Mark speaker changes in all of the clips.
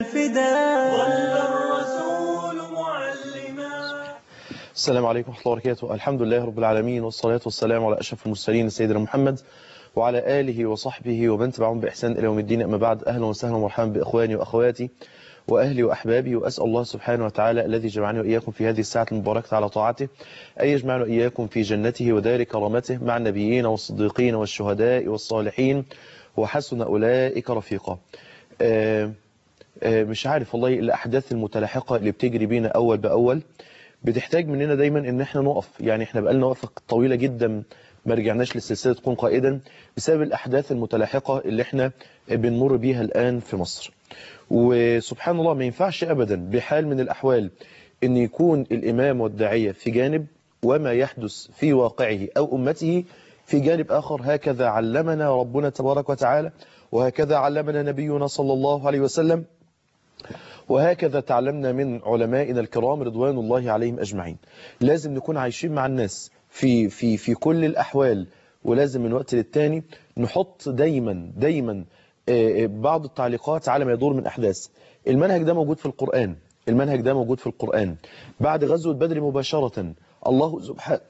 Speaker 1: الفداء ظل الرسول معلما
Speaker 2: السلام عليكم ورحمة الله وبركاته الحمد لله رب العالمين والصلاة والسلام على أشرف المرسلين سيدنا محمد وعلى آله وصحبه ومن تبعهم بإحسان إلى يوم الدين أما بعد أهلا وسهلا ومرحبا بإخواني وأخواتي وأهلي وأحبابي وأسأل الله سبحانه وتعالى الذي جمعني وإياكم في هذه الساعة المباركة على طاعته أن يجمعنا وإياكم في جنته ودار كرامته مع النبيين والصديقين والشهداء والصالحين وحسن أولئك رفيقا آه آه مش عارف والله الأحداث المتلاحقة اللي بتجري بينا أول بأول بتحتاج مننا دايما ان احنا نقف يعني احنا بقالنا وقفه طويله جدا ما رجعناش للسلسله تكون قائدا بسبب الاحداث المتلاحقه اللي احنا بنمر بيها الان في مصر وسبحان الله ما ينفعش ابدا بحال من الاحوال ان يكون الامام والداعيه في جانب وما يحدث في واقعه او امته في جانب اخر هكذا علمنا ربنا تبارك وتعالى وهكذا علمنا نبينا صلى الله عليه وسلم وهكذا تعلمنا من علمائنا الكرام رضوان الله عليهم أجمعين لازم نكون عايشين مع الناس في, في, في كل الأحوال ولازم من وقت للتاني نحط دايما دايما بعض التعليقات على ما يدور من أحداث المنهج ده موجود في القرآن المنهج ده موجود في القرآن بعد غزوة بدر مباشرة الله سبحانه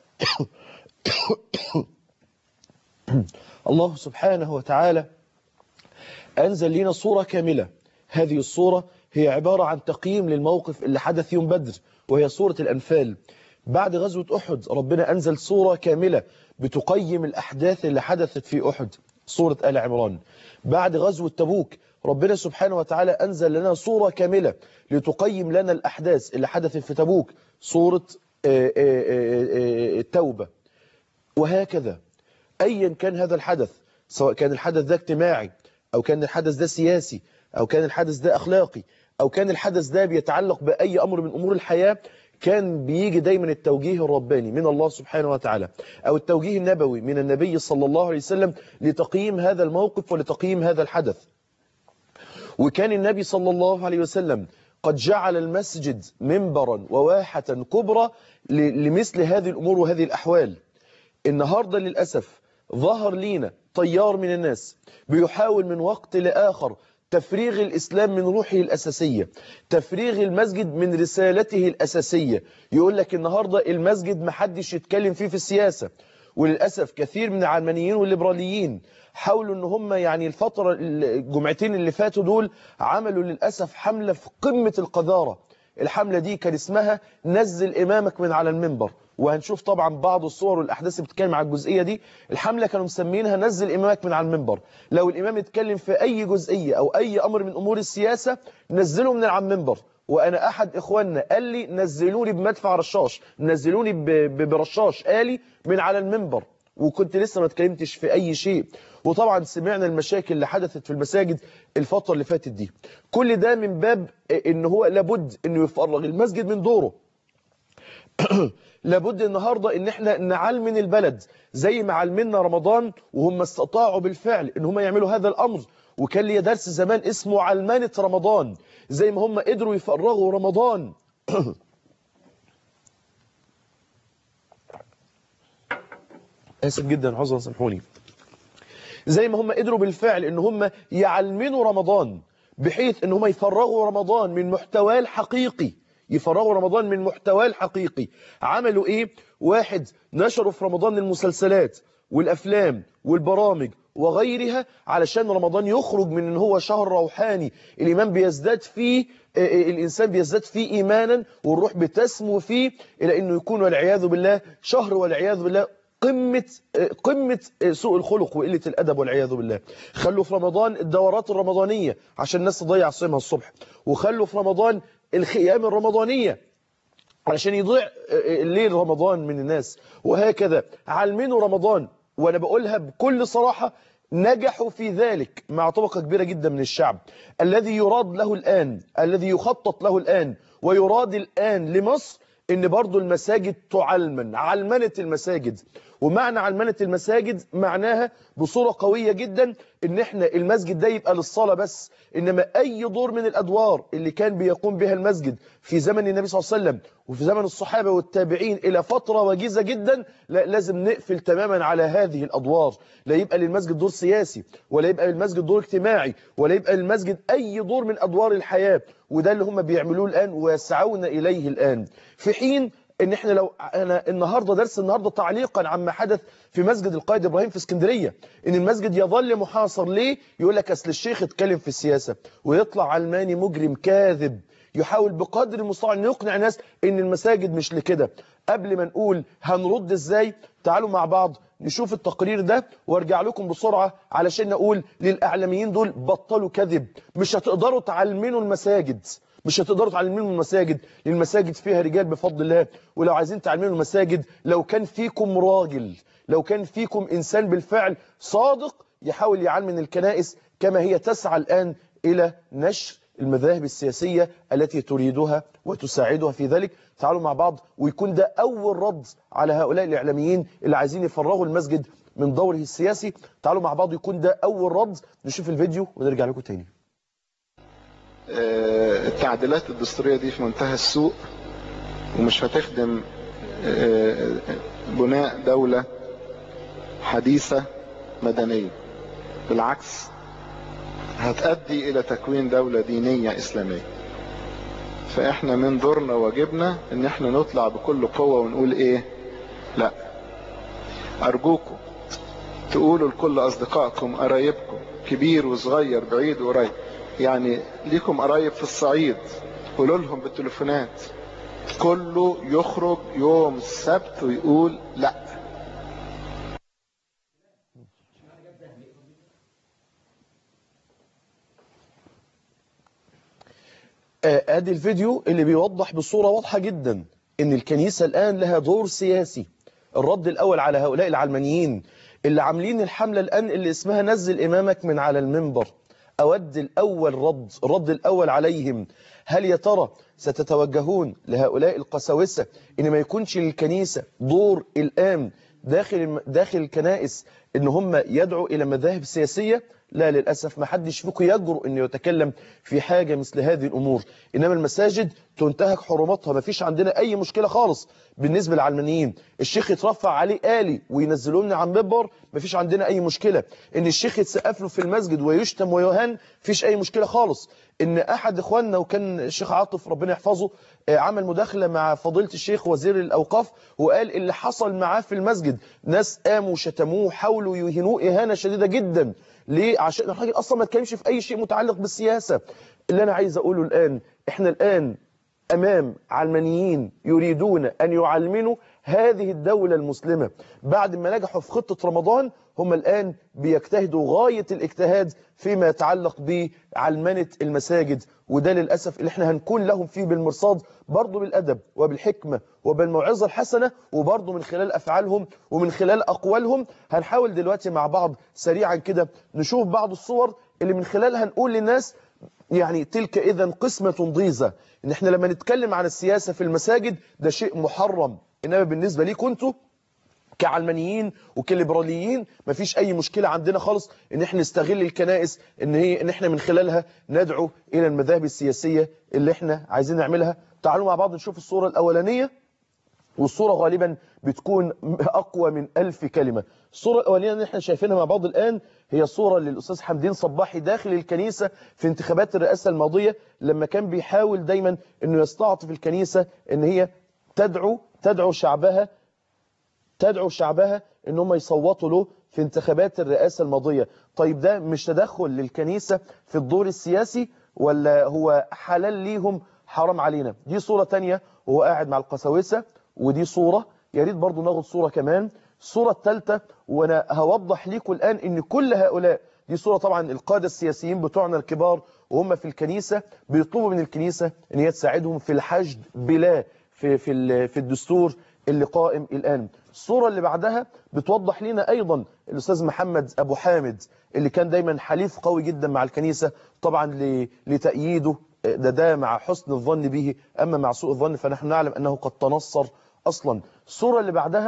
Speaker 2: الله سبحانه وتعالى أنزل لنا صورة كاملة هذه الصورة هي عبارة عن تقييم للموقف اللي حدث يوم بدر وهي صورة الأنفال بعد غزوة أحد ربنا أنزل صورة كاملة بتقيم الأحداث اللي حدثت في أحد صورة آل عمران بعد غزوة تبوك ربنا سبحانه وتعالى أنزل لنا صورة كاملة لتقيم لنا الأحداث اللي حدثت في تبوك صورة التوبة وهكذا أيا كان هذا الحدث سواء كان الحدث ده اجتماعي أو كان الحدث ده سياسي أو كان الحدث ده أخلاقي أو كان الحدث ده بيتعلق بأي أمر من أمور الحياة كان بيجي دايما التوجيه الرباني من الله سبحانه وتعالى أو التوجيه النبوي من النبي صلى الله عليه وسلم لتقييم هذا الموقف ولتقييم هذا الحدث وكان النبي صلى الله عليه وسلم قد جعل المسجد منبرا وواحة كبرى لمثل هذه الأمور وهذه الأحوال النهاردة للأسف ظهر لينا طيار من الناس بيحاول من وقت لآخر تفريغ الإسلام من روحه الأساسية تفريغ المسجد من رسالته الأساسية يقول لك النهاردة المسجد محدش يتكلم فيه في السياسة وللأسف كثير من العلمانيين والليبراليين حاولوا ان هم يعني الفترة الجمعتين اللي فاتوا دول عملوا للأسف حملة في قمة القذارة الحملة دي كان اسمها نزل إمامك من على المنبر وهنشوف طبعا بعض الصور والأحداث اللي بتتكلم على الجزئية دي الحملة كانوا مسمينها نزل إمامك من على المنبر لو الإمام اتكلم في أي جزئية أو أي أمر من أمور السياسة نزله من على المنبر وأنا أحد إخواننا قال لي نزلوني بمدفع رشاش نزلوني برشاش آلي من على المنبر وكنت لسه ما اتكلمتش في أي شيء وطبعا سمعنا المشاكل اللي حدثت في المساجد الفترة اللي فاتت دي كل ده من باب ان هو لابد انه يفرغ المسجد من دوره لابد النهاردة ان احنا نعلمن البلد زي ما علمنا رمضان وهم استطاعوا بالفعل ان هم يعملوا هذا الامر وكان لي درس زمان اسمه علمانة رمضان زي ما هم قدروا يفرغوا رمضان اسف جدا عذرا سامحوني زي ما هم قدروا بالفعل ان هم يعلمنوا رمضان بحيث ان هم يفرغوا رمضان من محتواه الحقيقي يفرغوا رمضان من محتواه الحقيقي عملوا ايه واحد نشروا في رمضان المسلسلات والافلام والبرامج وغيرها علشان رمضان يخرج من ان هو شهر روحاني الايمان بيزداد فيه الانسان بيزداد فيه ايمانا والروح بتسمو فيه الى انه يكون والعياذ بالله شهر والعياذ بالله قمة قمة سوء الخلق وقلة الأدب والعياذ بالله خلوا في رمضان الدورات الرمضانية عشان الناس تضيع صيامها الصبح وخلوا في رمضان الخيام الرمضانية علشان يضيع الليل رمضان من الناس وهكذا علمنوا رمضان وأنا بقولها بكل صراحة نجحوا في ذلك مع طبقة كبيرة جدا من الشعب الذي يراد له الآن الذي يخطط له الآن ويراد الآن لمصر ان برضو المساجد تعلمن علمنة المساجد ومعنى علمنة المساجد معناها بصورة قوية جدا ان احنا المسجد ده يبقى للصلاة بس انما اي دور من الادوار اللي كان بيقوم بها المسجد في زمن النبي صلى الله عليه وسلم وفي زمن الصحابة والتابعين الى فترة وجيزة جدا لا لازم نقفل تماما على هذه الادوار لا يبقى للمسجد دور سياسي ولا يبقى للمسجد دور اجتماعي ولا يبقى للمسجد اي دور من ادوار الحياة وده اللي هم بيعملوه الان ويسعون اليه الان في حين ان احنا لو انا النهارده درس النهارده تعليقا عما حدث في مسجد القائد ابراهيم في اسكندريه ان المسجد يظل محاصر ليه يقول لك اصل الشيخ اتكلم في السياسه ويطلع علماني مجرم كاذب يحاول بقدر المستطاع انه يقنع الناس ان المساجد مش لكده قبل ما نقول هنرد ازاي تعالوا مع بعض نشوف التقرير ده وارجع لكم بسرعة علشان نقول للإعلاميين دول بطلوا كذب مش هتقدروا تعلمينوا المساجد مش هتقدروا تعلمينوا المساجد لأن المساجد فيها رجال بفضل الله ولو عايزين تعلمينوا المساجد لو كان فيكم راجل لو كان فيكم إنسان بالفعل صادق يحاول يعلمن الكنائس كما هي تسعى الآن إلى نشر المذاهب السياسية التي تريدها وتساعدها في ذلك تعالوا مع بعض ويكون ده أول رد على هؤلاء الإعلاميين اللي عايزين يفرغوا المسجد من دوره السياسي تعالوا مع بعض يكون ده أول رد نشوف الفيديو ونرجع لكم تاني
Speaker 3: آه، التعديلات الدستورية دي في منتهى السوء ومش هتخدم آه، بناء دولة حديثة مدنية بالعكس هتؤدي إلى تكوين دولة دينية إسلامية فإحنا من دورنا واجبنا إن إحنا نطلع بكل قوة ونقول إيه لا أرجوكم تقولوا لكل أصدقائكم قرايبكم كبير وصغير بعيد وقريب يعني ليكم قرايب في الصعيد قولوا لهم بالتليفونات كله يخرج يوم السبت ويقول لا
Speaker 2: آه، ادي الفيديو اللي بيوضح بصورة واضحة جدا ان الكنيسة الان لها دور سياسي الرد الاول على هؤلاء العلمانيين اللي عاملين الحملة الان اللي اسمها نزل امامك من على المنبر اود الاول رد الرد الاول عليهم هل يا ترى ستتوجهون لهؤلاء القساوسة ان ما يكونش للكنيسة دور الان داخل داخل الكنائس ان هم يدعوا الى مذاهب سياسية لا للأسف ما حدش فيكم يجرؤ انه يتكلم في حاجة مثل هذه الأمور إنما المساجد تنتهك حرماتها ما فيش عندنا أي مشكلة خالص بالنسبة للعلمانيين الشيخ يترفع عليه آلي وينزلوا لنا عن منبر ما فيش عندنا أي مشكلة إن الشيخ يتسقف له في المسجد ويشتم ويهان فيش أي مشكلة خالص إن أحد إخواننا وكان الشيخ عاطف ربنا يحفظه آه، عمل مداخلة مع فضيلة الشيخ وزير الأوقاف وقال اللي حصل معاه في المسجد ناس قاموا شتموه وحاولوا يهنوه إهانة شديدة جدا ليه عشان الراجل اصلا ما اتكلمش في اي شيء متعلق بالسياسه اللي انا عايز اقوله الان احنا الان امام علمانيين يريدون ان يعلمنوا هذه الدوله المسلمه بعد ما نجحوا في خطه رمضان هم الان بيجتهدوا غايه الاجتهاد فيما يتعلق بعلمنه المساجد وده للاسف اللي احنا هنكون لهم فيه بالمرصاد برضه بالادب وبالحكمه وبالموعظه الحسنه وبرضه من خلال افعالهم ومن خلال اقوالهم هنحاول دلوقتي مع بعض سريعا كده نشوف بعض الصور اللي من خلالها نقول للناس يعني تلك اذا قسمه ضيزه ان احنا لما نتكلم عن السياسه في المساجد ده شيء محرم انما بالنسبه ليكم انتوا كعلمانيين وكليبراليين مفيش اي مشكله عندنا خالص ان احنا نستغل الكنائس ان هي ان احنا من خلالها ندعو الى المذاهب السياسيه اللي احنا عايزين نعملها تعالوا مع بعض نشوف الصوره الاولانيه والصورة غالبا بتكون أقوى من ألف كلمة الصورة الأولانية اللي احنا شايفينها مع بعض الآن هي صورة للأستاذ حمدين صباحي داخل الكنيسة في انتخابات الرئاسة الماضية لما كان بيحاول دايما أنه يستعطف الكنيسة أن هي تدعو تدعو شعبها تدعو شعبها ان هم يصوتوا له في انتخابات الرئاسة الماضية طيب ده مش تدخل للكنيسة في الدور السياسي ولا هو حلال ليهم حرام علينا دي صورة تانية وهو قاعد مع القساوسة ودي صورة يا ريت برضو ناخد صورة كمان الصورة الثالثة وانا هوضح لكم الآن ان كل هؤلاء دي صورة طبعا القادة السياسيين بتوعنا الكبار وهم في الكنيسة بيطلبوا من الكنيسة ان هي تساعدهم في الحشد بلا في في ال- في الدستور اللي قائم الآن الصورة اللي بعدها بتوضح لنا أيضا الأستاذ محمد أبو حامد اللي كان دايما حليف قوي جدا مع الكنيسة طبعا ل- لتأييده ده ده مع حسن الظن به أما مع سوء الظن فنحن نعلم أنه قد تنصر أصلا الصورة اللي بعدها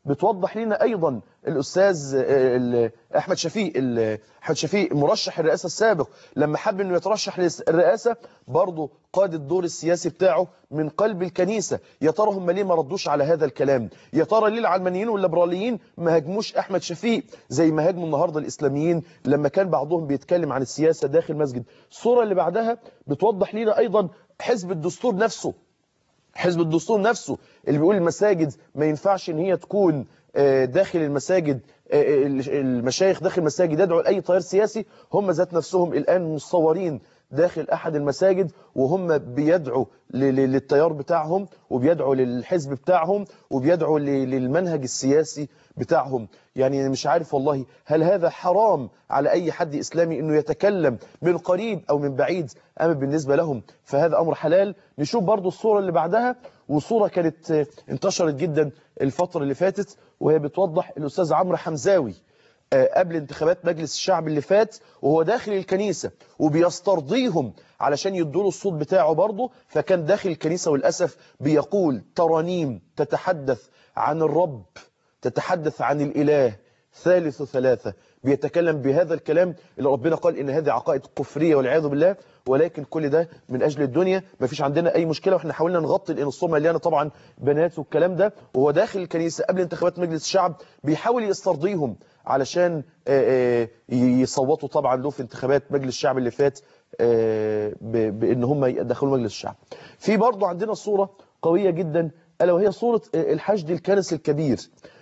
Speaker 2: بتوضح لنا أيضا الأستاذ آه، ال- أحمد شفيق ال- أحمد شفيق مرشح الرئاسة السابق لما حب أنه يترشح للرئاسة برضه قاد الدور السياسي بتاعه من قلب الكنيسة يا ترى هم ليه ما ردوش على هذا الكلام يا ترى ليه العلمانيين والليبراليين ما هاجموش أحمد شفيق زي ما هاجموا النهاردة الإسلاميين لما كان بعضهم بيتكلم عن السياسة داخل مسجد الصورة اللي بعدها بتوضح لنا أيضا حزب الدستور نفسه حزب الدستور نفسه اللي بيقول المساجد ما ينفعش ان هي تكون آه، داخل المساجد آه، المشايخ داخل المساجد يدعو لاي تيار سياسي هم ذات نفسهم الان مصورين داخل احد المساجد وهم بيدعوا ل- ل- للتيار بتاعهم وبيدعوا للحزب بتاعهم وبيدعوا ل- للمنهج السياسي بتاعهم يعني مش عارف والله هل هذا حرام على اي حد اسلامي انه يتكلم من قريب او من بعيد اما بالنسبه لهم فهذا امر حلال نشوف برضو الصوره اللي بعدها وصوره كانت آه، انتشرت جدا الفتره اللي فاتت وهي بتوضح الاستاذ عمرو حمزاوي آه، قبل انتخابات مجلس الشعب اللي فات وهو داخل الكنيسة وبيسترضيهم علشان يدوله الصوت بتاعه برضه فكان داخل الكنيسة والأسف بيقول ترانيم تتحدث عن الرب تتحدث عن الإله ثالث ثلاثة بيتكلم بهذا الكلام اللي ربنا قال إن هذه عقائد كفرية والعياذ بالله ولكن كل ده من أجل الدنيا ما فيش عندنا أي مشكلة وإحنا حاولنا نغطي لأن الصوم مليانة طبعا بنات والكلام ده وهو داخل الكنيسة قبل انتخابات مجلس الشعب بيحاول يسترضيهم علشان آه، آه، يصوتوا طبعا له في انتخابات مجلس الشعب اللي فات آه، ب- بان هم يدخلوا مجلس الشعب في برضه عندنا صورة قوية جدا ألا وهي صورة آه، الحشد الكنسي الكبير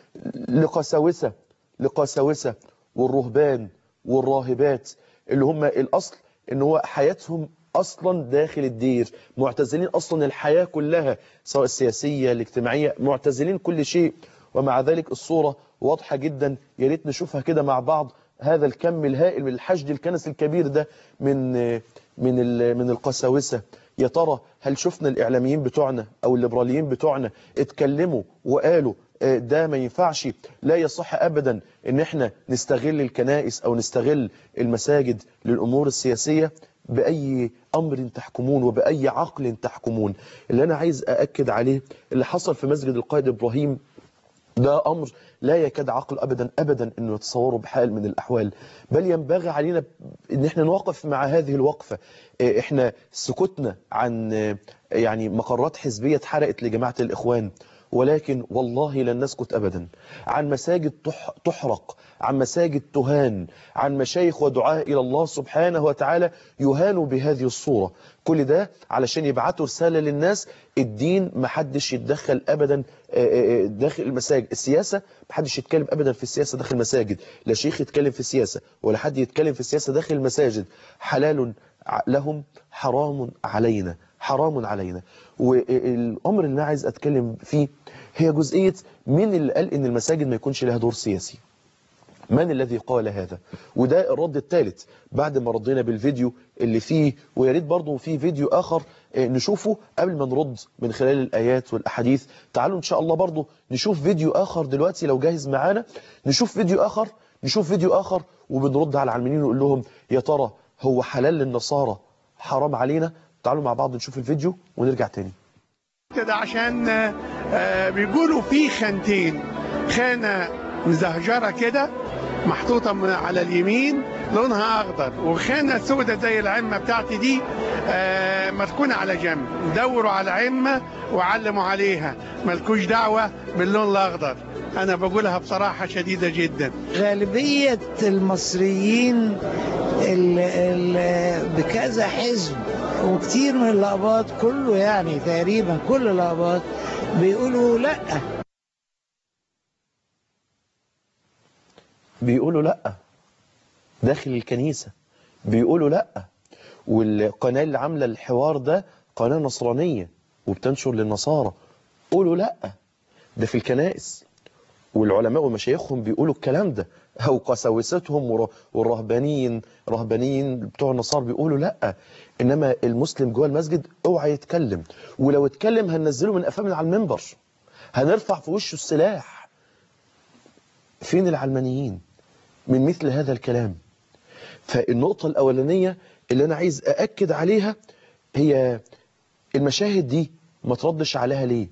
Speaker 2: لقساوسة لقساوسة والرهبان والراهبات اللي هم الأصل ان هو حياتهم اصلا داخل الدير معتزلين اصلا الحياة كلها سواء السياسية الاجتماعية معتزلين كل شيء ومع ذلك الصورة واضحة جدا يا ريت نشوفها كده مع بعض هذا الكم الهائل من الحشد الكنسي الكبير ده من من ال- من القساوسة يا ترى هل شفنا الإعلاميين بتوعنا أو الليبراليين بتوعنا اتكلموا وقالوا آه، ده ما ينفعش لا يصح أبدا إن احنا نستغل الكنائس أو نستغل المساجد للأمور السياسية بأي أمر تحكمون وبأي عقل تحكمون اللي أنا عايز أأكد عليه اللي حصل في مسجد القائد إبراهيم ده أمر لا يكاد عقل أبدا أبدا أنه يتصوره بحال من الأحوال بل ينبغي علينا أن احنا نوقف مع هذه الوقفة إيه، احنا سكتنا عن آه، يعني مقرات حزبية اتحرقت لجماعة الإخوان ولكن والله لن نسكت أبدا عن مساجد تح- تحرق عن مساجد تهان عن مشايخ ودعاء إلى الله سبحانه وتعالى يهانوا بهذه الصورة كل ده علشان يبعتوا رسالة للناس الدين محدش يتدخل أبدا آه، آه، داخل المساجد السياسة محدش يتكلم أبدا في السياسة داخل المساجد لا شيخ يتكلم في السياسة ولا حد يتكلم في السياسة داخل المساجد حلال ع- لهم حرام علينا حرام علينا والأمر اللي أنا عايز أتكلم فيه هي جزئية مين اللي قال إن المساجد ما يكونش لها دور سياسي من الذي قال هذا وده الرد الثالث بعد ما ردينا بالفيديو اللي فيه ويا ريت برضه في فيديو آخر آه، نشوفه قبل ما نرد من خلال الآيات والأحاديث تعالوا إن شاء الله برضه نشوف فيديو آخر دلوقتي لو جاهز معانا نشوف فيديو آخر نشوف فيديو آخر وبنرد على العلمانيين ونقول لهم يا ترى هو حلال للنصارى حرام علينا تعالوا مع بعض نشوف الفيديو ونرجع تاني
Speaker 4: كده عشان آه، بيقولوا في خانتين خانة مزهجرة كده محطوطة من على اليمين لونها أخضر وخانة سودة زي العمة بتاعتي دي آه، مركونة على جنب دوروا على عمة وعلموا عليها ملكوش دعوة باللون الأخضر أنا بقولها بصراحة شديدة جدا
Speaker 5: غالبية المصريين ال ال بكذا حزب وكتير من الأقباط كله يعني تقريبا كل الأقباط بيقولوا لأ
Speaker 2: بيقولوا لا داخل الكنيسة بيقولوا لا والقناة اللي عاملة الحوار ده قناة نصرانية وبتنشر للنصارى قولوا لا ده في الكنائس والعلماء ومشايخهم بيقولوا الكلام ده او قساوستهم ور- والرهبانيين رهبانيين بتوع النصارى بيقولوا لا انما المسلم جوه المسجد اوعى يتكلم ولو اتكلم هننزله من قفاه من على المنبر هنرفع في وشه السلاح فين العلمانيين من مثل هذا الكلام فالنقطة الأولانية اللي أنا عايز أأكد عليها هي المشاهد دي ما تردش عليها ليه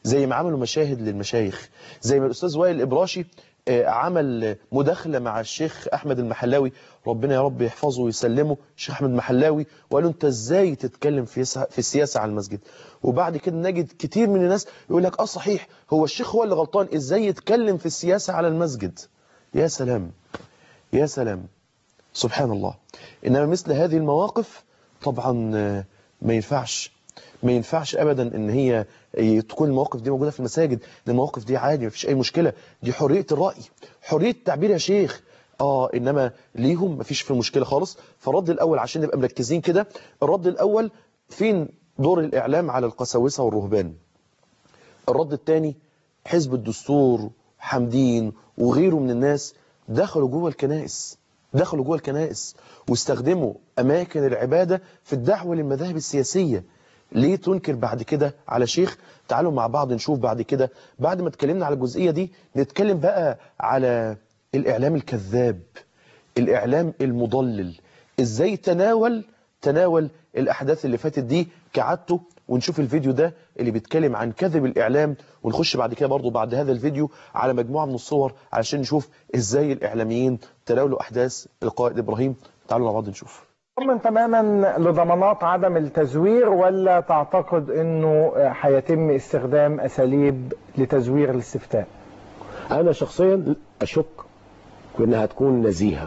Speaker 2: زي ما عملوا مشاهد للمشايخ زي ما الأستاذ وائل الإبراشي آه، عمل مداخلة مع الشيخ أحمد المحلاوي ربنا يا رب يحفظه ويسلمه الشيخ أحمد المحلاوي وقال له أنت إزاي تتكلم في يسع- في السياسة على المسجد وبعد كده نجد كتير من الناس يقول لك اه صحيح هو الشيخ هو اللي غلطان ازاي يتكلم في السياسة على المسجد يا سلام يا سلام سبحان الله إنما مثل هذه المواقف طبعا آه، ما ينفعش ما ينفعش ابدا ان هي تكون المواقف دي موجوده في المساجد لأن المواقف دي عادي مفيش اي مشكله دي حريه الراي حريه التعبير يا شيخ اه انما ليهم مفيش في مشكله خالص فالرد الاول عشان نبقى مركزين كده الرد الاول فين دور الاعلام على القساوسه والرهبان الرد الثاني حزب الدستور حمدين وغيره من الناس دخلوا جوه الكنائس دخلوا جوه الكنائس واستخدموا أماكن العبادة في الدعوة للمذاهب السياسية ليه تنكر بعد كده على شيخ تعالوا مع بعض نشوف بعد كده بعد ما اتكلمنا على الجزئية دي نتكلم بقى على الإعلام الكذاب الإعلام المضلل إزاي تناول تناول الأحداث اللي فاتت دي كعادته ونشوف الفيديو ده اللي بيتكلم عن كذب الإعلام ونخش بعد كده برضو بعد هذا الفيديو على مجموعة من الصور علشان نشوف إزاي الإعلاميين تناولوا أحداث القائد إبراهيم تعالوا مع بعض نشوف
Speaker 6: مطمن تماما لضمانات عدم التزوير ولا تعتقد انه هيتم استخدام اساليب لتزوير الاستفتاء
Speaker 7: انا شخصيا اشك في انها تكون نزيهه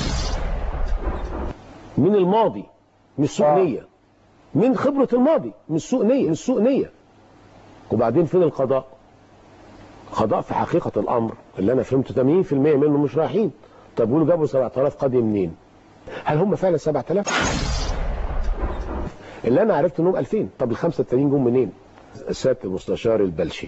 Speaker 7: من الماضي مش سوء
Speaker 6: آه.
Speaker 7: نيه من خبره الماضي مش سوء نيه مش سوء نيه وبعدين فين القضاء قضاء في حقيقه الامر اللي انا فهمته 80% منه مش رايحين طب قولوا جابوا 7000 قاضي منين هل هم فعلا 7000 اللي انا عرفت انهم 2000 طب الخمسه التانيين جم منين سياده المستشار البلشي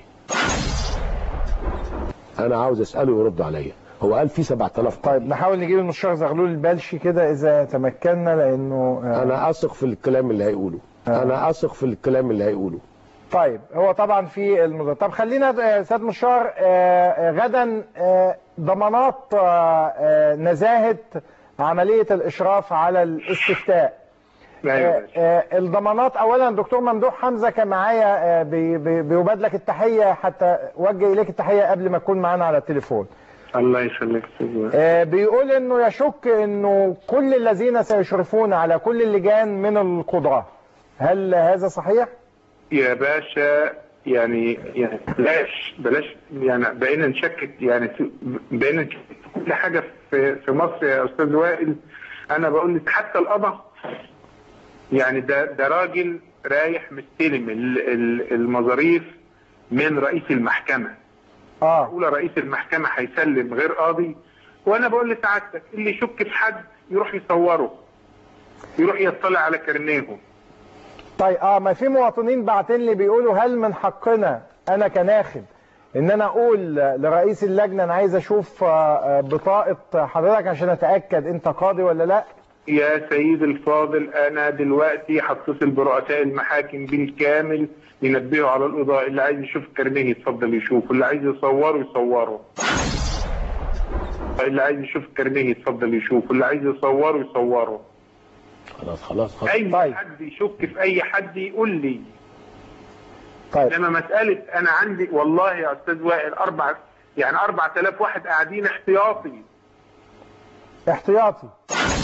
Speaker 7: انا عاوز اساله ويرد عليا هو قال في 7000
Speaker 6: طيب نحاول نجيب المستشار زغلول البلشي كده اذا تمكنا لانه آه،
Speaker 7: انا اثق في الكلام اللي هيقوله
Speaker 6: آه.
Speaker 7: انا اثق في الكلام اللي هيقوله
Speaker 6: طيب هو طبعا في الموضوع طب خلينا آه، سيد مشار آه، آه، غدا آه، ضمانات آه، آه، نزاهة عملية الإشراف على الاستفتاء آه، آه، الضمانات اولا دكتور ممدوح حمزه كان معايا آه، بي- بي- بيبادلك التحيه حتى وجه اليك التحيه قبل ما تكون معانا على التليفون
Speaker 8: الله يخليك سيدي.
Speaker 6: آه، بيقول انه يشك انه كل الذين سيشرفون على كل اللجان من القضاه هل هذا صحيح؟
Speaker 8: يا باشا يعني يعني بلاش بلاش يعني بقينا نشكك يعني في- بقينا نشكك في كل حاجه في في مصر يا استاذ وائل انا بقول لك حتى القضاء يعني ده ده راجل رايح مستلم ال- ال- المظاريف من رئيس المحكمه
Speaker 6: اه
Speaker 8: اولى رئيس المحكمه هيسلم غير قاضي وانا بقول لسعادتك اللي يشك في حد يروح يصوره يروح يطلع على كرنيهم
Speaker 6: طيب اه ما في مواطنين باعتين لي بيقولوا هل من حقنا انا كناخب ان انا اقول لرئيس اللجنه انا عايز اشوف آه، آه، بطاقه حضرتك عشان اتاكد انت قاضي ولا لا
Speaker 8: يا سيد الفاضل انا دلوقتي هتصل برؤساء المحاكم بالكامل ينبهوا على القضاء اللي عايز يشوف كرنيه يتفضل يشوف اللي عايز يصوره يصوره اللي عايز يشوف كرنيه يتفضل يشوف اللي عايز يصوره يصوره
Speaker 7: خلاص خلاص خلاص
Speaker 8: اي
Speaker 6: طيب.
Speaker 8: حد يشك في اي حد يقول لي
Speaker 6: طيب
Speaker 8: انما مساله انا عندي والله يا استاذ وائل اربع يعني 4000 واحد قاعدين احتياطي
Speaker 6: احتياطي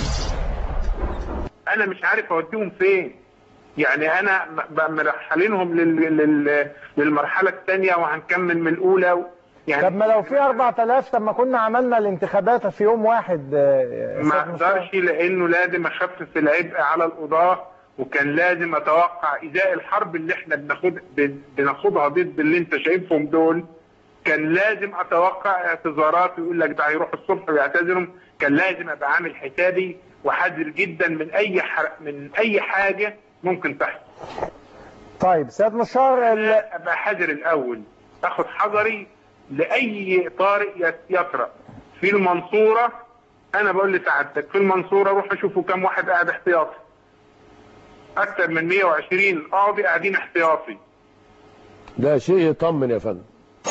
Speaker 8: انا مش عارف اوديهم فين يعني انا ب- ب- مرحلينهم لل... لل... للمرحله الثانيه وهنكمل من الاولى و... يعني
Speaker 6: طب ما لو في 4000 طب ما كنا عملنا الانتخابات في يوم واحد آه،
Speaker 8: ما
Speaker 6: أستاذ مصطفى.
Speaker 8: اقدرش لانه لازم اخفف العبء على القضاه وكان لازم اتوقع ازاء الحرب اللي احنا بناخد ب- بناخدها ضد اللي انت شايفهم دول كان لازم اتوقع اعتذارات ويقول لك ده هيروح الصبح ويعتذروا كان لازم ابقى عامل حسابي وحذر جدا من اي حر... من اي حاجه ممكن تحصل
Speaker 6: طيب سيد مشار ال-
Speaker 8: ابقى حذر الاول اخد حذري لاي طارئ يت- يطرأ في المنصوره انا بقول لسعادتك في المنصوره روح اشوفوا كم واحد قاعد احتياطي اكثر من 120 قاضي قاعدين احتياطي
Speaker 7: ده شيء يطمن يا فندم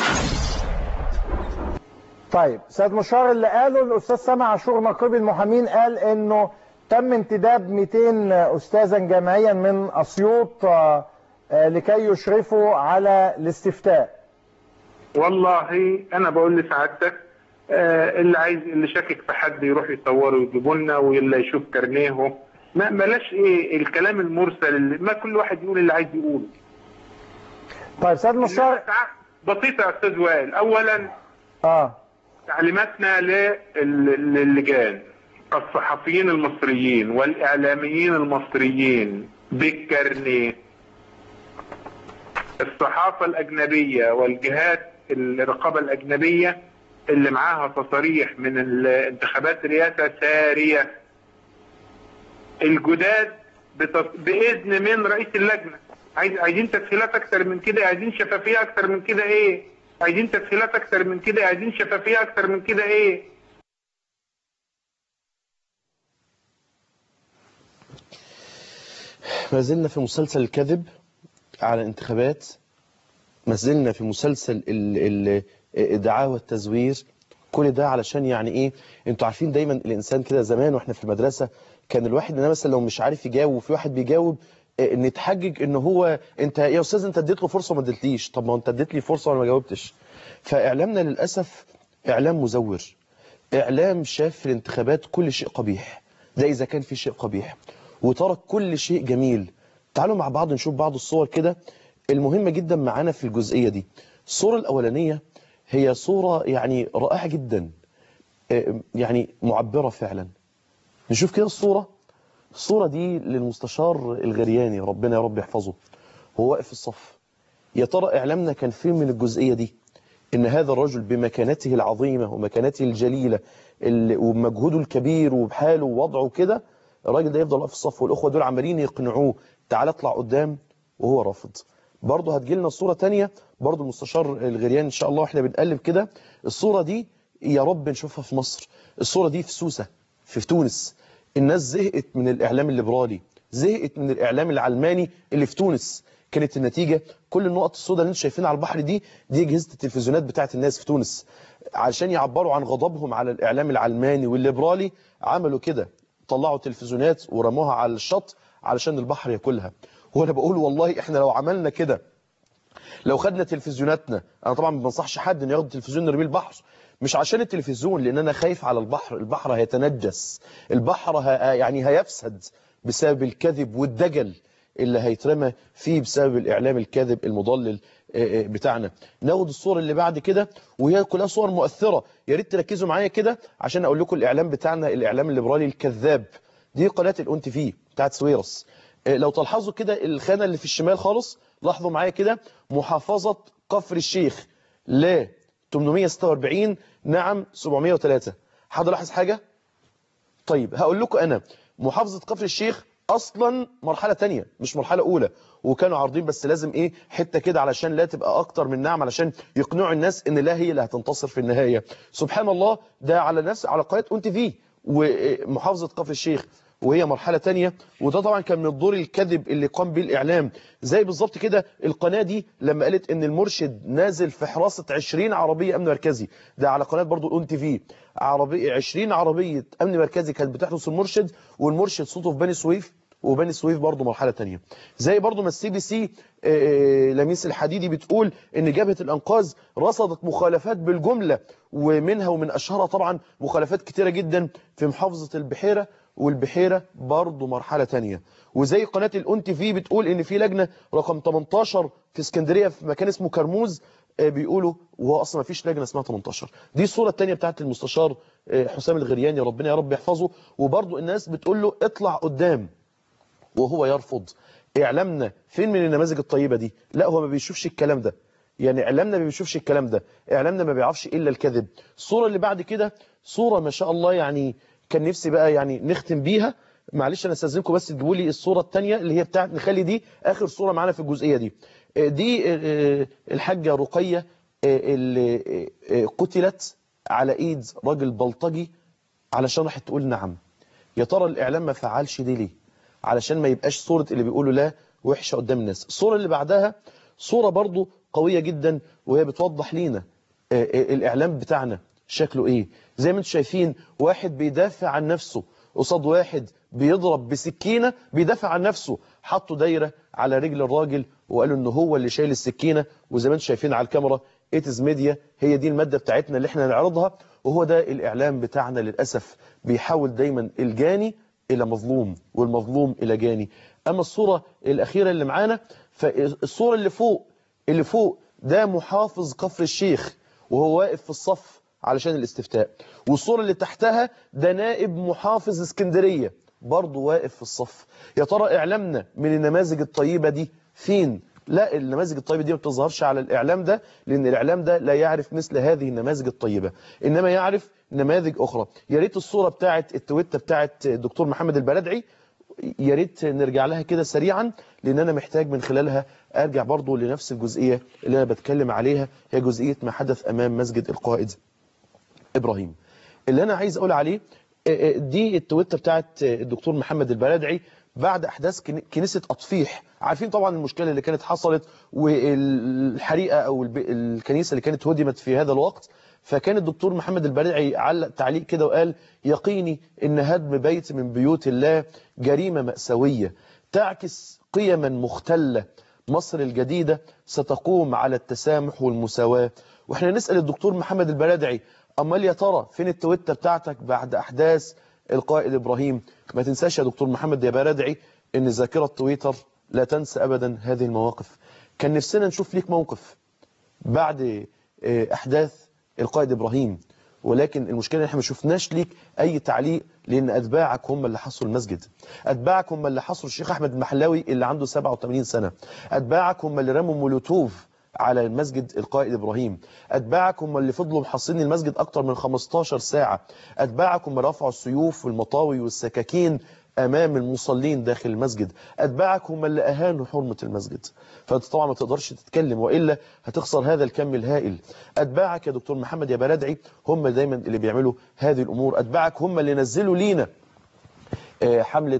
Speaker 6: طيب سيد مشار اللي قاله الاستاذ سامع عاشور نقيب المحامين قال انه تم انتداب 200 استاذا جامعيا من اسيوط آه، آه، لكي يشرفوا على الاستفتاء
Speaker 8: والله انا بقول لسعادتك آه، اللي عايز اللي شاكك في حد يروح يصوره ويجيبوا لنا واللي يشوف كارنيه ما بلاش ايه الكلام المرسل اللي ما كل واحد يقول اللي عايز يقوله
Speaker 6: طيب سيد مستشار
Speaker 8: بسيطه يا استاذ وائل اولا
Speaker 6: اه
Speaker 8: تعليماتنا لل- للجان الصحفيين المصريين والاعلاميين المصريين بالكارنيه الصحافه الاجنبيه والجهات الرقابه الاجنبيه اللي معاها تصاريح من الانتخابات الرئاسه ساريه الجداد بتص... باذن من رئيس اللجنه عايز عايزين تسهيلات اكتر من كده عايزين شفافيه اكتر من كده ايه عايزين تسهيلات اكتر من كده عايزين شفافيه اكتر من كده ايه
Speaker 2: ما زلنا في مسلسل الكذب على الانتخابات ما زلنا في مسلسل ال- ال- الدعاوى التزوير كل ده علشان يعني ايه انتوا عارفين دايما الانسان كده زمان واحنا في المدرسه كان الواحد إن مثلا لو مش عارف يجاوب وفي واحد بيجاوب آه، نتحجج ان هو انت يا استاذ انت اديت له فرصه وما اديتليش طب ما هو انت اديت لي فرصه وانا ما جاوبتش فاعلامنا للاسف اعلام مزور اعلام شاف في الانتخابات كل شيء قبيح ده اذا كان في شيء قبيح وترك كل شيء جميل تعالوا مع بعض نشوف بعض الصور كده المهمة جدا معانا في الجزئية دي الصورة الأولانية هي صورة يعني رائعة جدا آه، يعني معبرة فعلا نشوف كده الصورة الصورة دي للمستشار الغرياني ربنا يا رب يحفظه هو واقف في الصف يا ترى إعلامنا كان فين من الجزئية دي إن هذا الرجل بمكانته العظيمة ومكانته الجليلة ال- وبمجهوده الكبير وبحاله ووضعه كده الراجل ده يفضل واقف في الصف والأخوة دول عمالين يقنعوه تعالى اطلع قدام وهو رافض برضه هتجي لنا صورة تانية برضه المستشار الغريان إن شاء الله إحنا بنقلب كده الصورة دي يا رب نشوفها في مصر الصورة دي في سوسة في تونس الناس زهقت من الإعلام الليبرالي زهقت من الإعلام العلماني اللي في تونس كانت النتيجة كل النقط السوداء اللي انتم شايفينها على البحر دي دي أجهزة التلفزيونات بتاعت الناس في تونس علشان يعبروا عن غضبهم على الإعلام العلماني والليبرالي عملوا كده طلعوا تلفزيونات ورموها على الشط علشان البحر ياكلها وانا بقول والله احنا لو عملنا كده لو خدنا تلفزيوناتنا انا طبعا ما بنصحش حد انه ياخد تلفزيون يرميه البحر مش عشان التلفزيون لان انا خايف على البحر البحر هيتنجس البحر ه... يعني هيفسد بسبب الكذب والدجل اللي هيترمى فيه بسبب الاعلام الكاذب المضلل آه، آه، بتاعنا ناخد الصور اللي بعد كده وهي كلها صور مؤثره يا ريت تركزوا معايا كده عشان اقول لكم الاعلام بتاعنا الاعلام الليبرالي الكذاب دي قناه الاون تي في بتاعت سويرس آه، لو تلاحظوا كده الخانه اللي في الشمال خالص لاحظوا معايا كده محافظه كفر الشيخ ل 846 نعم 703 حد لاحظ حاجه طيب هقول لكم انا محافظه كفر الشيخ اصلا مرحله تانية مش مرحله اولى وكانوا عارضين بس لازم ايه حته كده علشان لا تبقى اكتر من نعم علشان يقنعوا الناس ان لا هي اللي هتنتصر في النهايه سبحان الله ده على نفس على قناه اون تي في ومحافظه كفر الشيخ وهي مرحله تانية وده طبعا كان من دور الكذب اللي قام به الاعلام زي بالظبط كده القناه دي لما قالت ان المرشد نازل في حراسه 20 عربيه امن مركزي ده على قناه برضو الاون تي في عربيه 20 عربيه امن مركزي كانت بتحرس المرشد والمرشد صوته في بني سويف وبني سويف برضه مرحله تانية زي برضه ما السي بي سي آه، لميس الحديدي بتقول ان جبهه الانقاذ رصدت مخالفات بالجمله ومنها ومن اشهرها طبعا مخالفات كتيره جدا في محافظه البحيره والبحيره برضه مرحله تانية وزي قناه الاون تي في بتقول ان في لجنه رقم 18 في اسكندريه في مكان اسمه كرموز آه، بيقولوا وهو اصلا ما فيش لجنه اسمها 18 دي الصوره الثانيه بتاعت المستشار آه، حسام الغرياني ربنا يا رب يحفظه وبرضه الناس بتقول له اطلع قدام وهو يرفض اعلامنا فين من النماذج الطيبه دي لا هو ما بيشوفش الكلام ده يعني اعلامنا ما بيشوفش الكلام ده اعلامنا ما بيعرفش الا الكذب الصوره اللي بعد كده صوره ما شاء الله يعني كان نفسي بقى يعني نختم بيها معلش انا استاذنكم بس تجيبوا لي الصوره الثانيه اللي هي بتاعت نخلي دي اخر صوره معانا في الجزئيه دي آه، دي آه، الحاجه رقيه آه، اللي آه، آه، قتلت على ايد راجل بلطجي علشان راحت تقول نعم يا ترى الاعلام ما فعلش دي ليه علشان ما يبقاش صورة اللي بيقولوا لا وحشة قدام الناس الصورة اللي بعدها صورة برضو قوية جدا وهي بتوضح لينا آه، آه، الإعلام بتاعنا شكله إيه زي ما انتم شايفين واحد بيدافع عن نفسه قصاد واحد بيضرب بسكينة بيدافع عن نفسه حطوا دايره على رجل الراجل وقالوا ان هو اللي شايل السكينه وزي ما انتم شايفين على الكاميرا ايتز ميديا هي دي الماده بتاعتنا اللي احنا نعرضها وهو ده الاعلام بتاعنا للاسف بيحاول دايما الجاني الى مظلوم والمظلوم الى جاني اما الصوره الاخيره اللي معانا فالصوره اللي فوق اللي فوق ده محافظ كفر الشيخ وهو واقف في الصف علشان الاستفتاء والصورة اللي تحتها ده نائب محافظ اسكندرية برضه واقف في الصف يا ترى إعلامنا من النماذج الطيبة دي فين؟ لا النماذج الطيبة دي ما بتظهرش على الإعلام ده لأن الإعلام ده لا يعرف مثل هذه النماذج الطيبة إنما يعرف نماذج أخرى يا ريت الصورة بتاعت التويتة بتاعت الدكتور محمد البلدعي يا ريت نرجع لها كده سريعا لان انا محتاج من خلالها ارجع برضو لنفس الجزئيه اللي انا بتكلم عليها هي جزئيه ما حدث امام مسجد القائد ابراهيم اللي انا عايز اقول عليه دي التويته بتاعت الدكتور محمد البلدعي بعد احداث كنيسه اطفيح عارفين طبعا المشكله اللي كانت حصلت والحريقه او الكنيسه اللي كانت هدمت في هذا الوقت فكان الدكتور محمد البريعي علق تعليق كده وقال يقيني ان هدم بيت من بيوت الله جريمة مأساوية تعكس قيما مختلة مصر الجديدة ستقوم على التسامح والمساواة واحنا نسأل الدكتور محمد البرادعي امال يا ترى فين التويتة بتاعتك بعد احداث القائد ابراهيم ما تنساش يا دكتور محمد يا برادعي ان ذاكرة تويتر لا تنسى ابدا هذه المواقف كان نفسنا نشوف ليك موقف بعد احداث القائد إبراهيم ولكن المشكلة ان احنا ما شفناش ليك أي تعليق لأن أتباعك هم اللي حصروا المسجد أتباعك هم اللي حصروا الشيخ أحمد المحلاوي اللي عنده 87 سنة أتباعك هم اللي رموا مولوتوف على المسجد القائد إبراهيم أتباعك هم اللي فضلوا محصنين المسجد أكتر من 15 ساعة أتباعك هم رفعوا السيوف والمطاوي والسكاكين أمام المصلين داخل المسجد أتباعك هم اللي أهانوا حرمة المسجد فأنت طبعا ما تقدرش تتكلم وإلا هتخسر هذا الكم الهائل أتباعك يا دكتور محمد يا بلدعي هم دايما اللي بيعملوا هذه الأمور أتباعك هم اللي نزلوا لينا حملة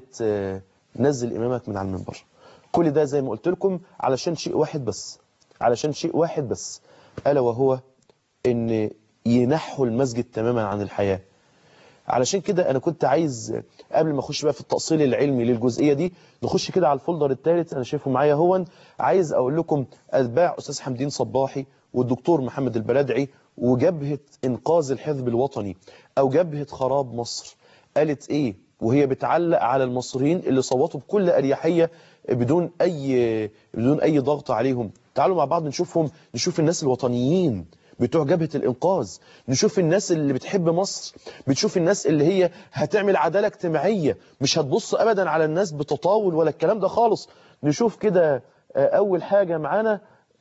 Speaker 2: نزل إمامك من على المنبر كل ده زي ما قلت لكم علشان شيء واحد بس علشان شيء واحد بس ألا وهو إن ينحوا المسجد تماما عن الحياة علشان كده انا كنت عايز قبل ما اخش بقى في التأصيل العلمي للجزئية دي نخش كده على الفولدر الثالث انا شايفه معايا هون عايز اقول لكم اتباع استاذ حمدين صباحي والدكتور محمد البلدعي وجبهة انقاذ الحزب الوطني او جبهة خراب مصر قالت ايه وهي بتعلق على المصريين اللي صوتوا بكل اريحية بدون اي بدون اي ضغط عليهم تعالوا مع بعض نشوفهم نشوف الناس الوطنيين بتوع جبهة الإنقاذ نشوف الناس اللي بتحب مصر بتشوف الناس اللي هي هتعمل عدالة اجتماعية مش هتبص أبدا على الناس بتطاول ولا الكلام ده خالص نشوف كده أول حاجة معانا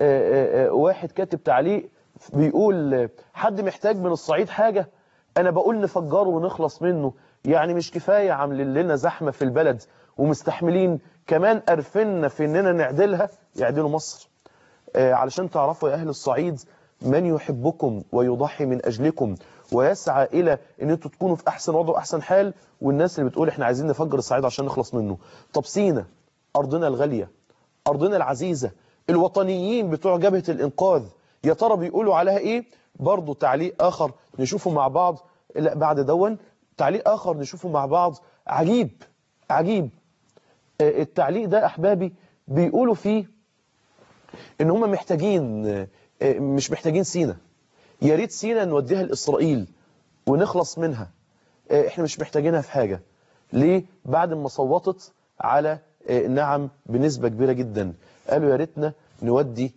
Speaker 2: واحد كاتب تعليق بيقول حد محتاج من الصعيد حاجة أنا بقول نفجره ونخلص منه يعني مش كفاية عاملين لنا زحمة في البلد ومستحملين كمان قرفنا في إننا نعدلها يعدلوا مصر علشان تعرفوا يا أهل الصعيد من يحبكم ويضحي من أجلكم ويسعى إلى أن أنتوا تكونوا في أحسن وضع وأحسن حال والناس اللي بتقول إحنا عايزين نفجر الصعيد عشان نخلص منه طب سينا أرضنا الغالية أرضنا العزيزة الوطنيين بتوع جبهة الإنقاذ يا ترى بيقولوا عليها إيه برضو تعليق آخر نشوفه مع بعض لا بعد دون تعليق آخر نشوفه مع بعض عجيب عجيب التعليق ده أحبابي بيقولوا فيه إن هم محتاجين مش محتاجين سينا يا ريت سينا نوديها لإسرائيل ونخلص منها احنا مش محتاجينها في حاجة ليه بعد ما صوتت على نعم بنسبة كبيرة جدا قالوا يا ريتنا نودي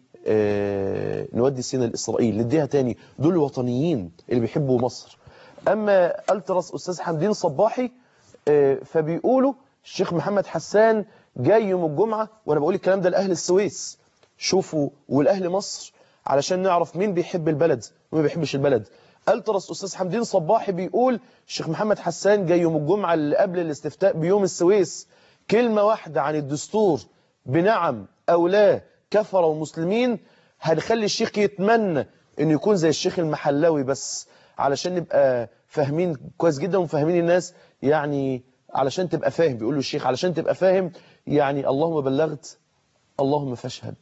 Speaker 2: نودي سينا لإسرائيل نديها تاني دول الوطنيين اللي بيحبوا مصر أما ألترس أستاذ حمدين صباحي فبيقولوا الشيخ محمد حسان جاي يوم الجمعة وأنا بقول الكلام ده لأهل السويس شوفوا والأهل مصر علشان نعرف مين بيحب البلد ومين ما بيحبش البلد الترس استاذ حمدين صباحي بيقول الشيخ محمد حسان جاي يوم الجمعه اللي قبل الاستفتاء بيوم السويس كلمه واحده عن الدستور بنعم او لا كفر ومسلمين هنخلي الشيخ يتمنى انه يكون زي الشيخ المحلاوي بس علشان نبقى فاهمين كويس جدا وفاهمين الناس يعني علشان تبقى فاهم بيقول له الشيخ علشان تبقى فاهم يعني اللهم بلغت اللهم فاشهد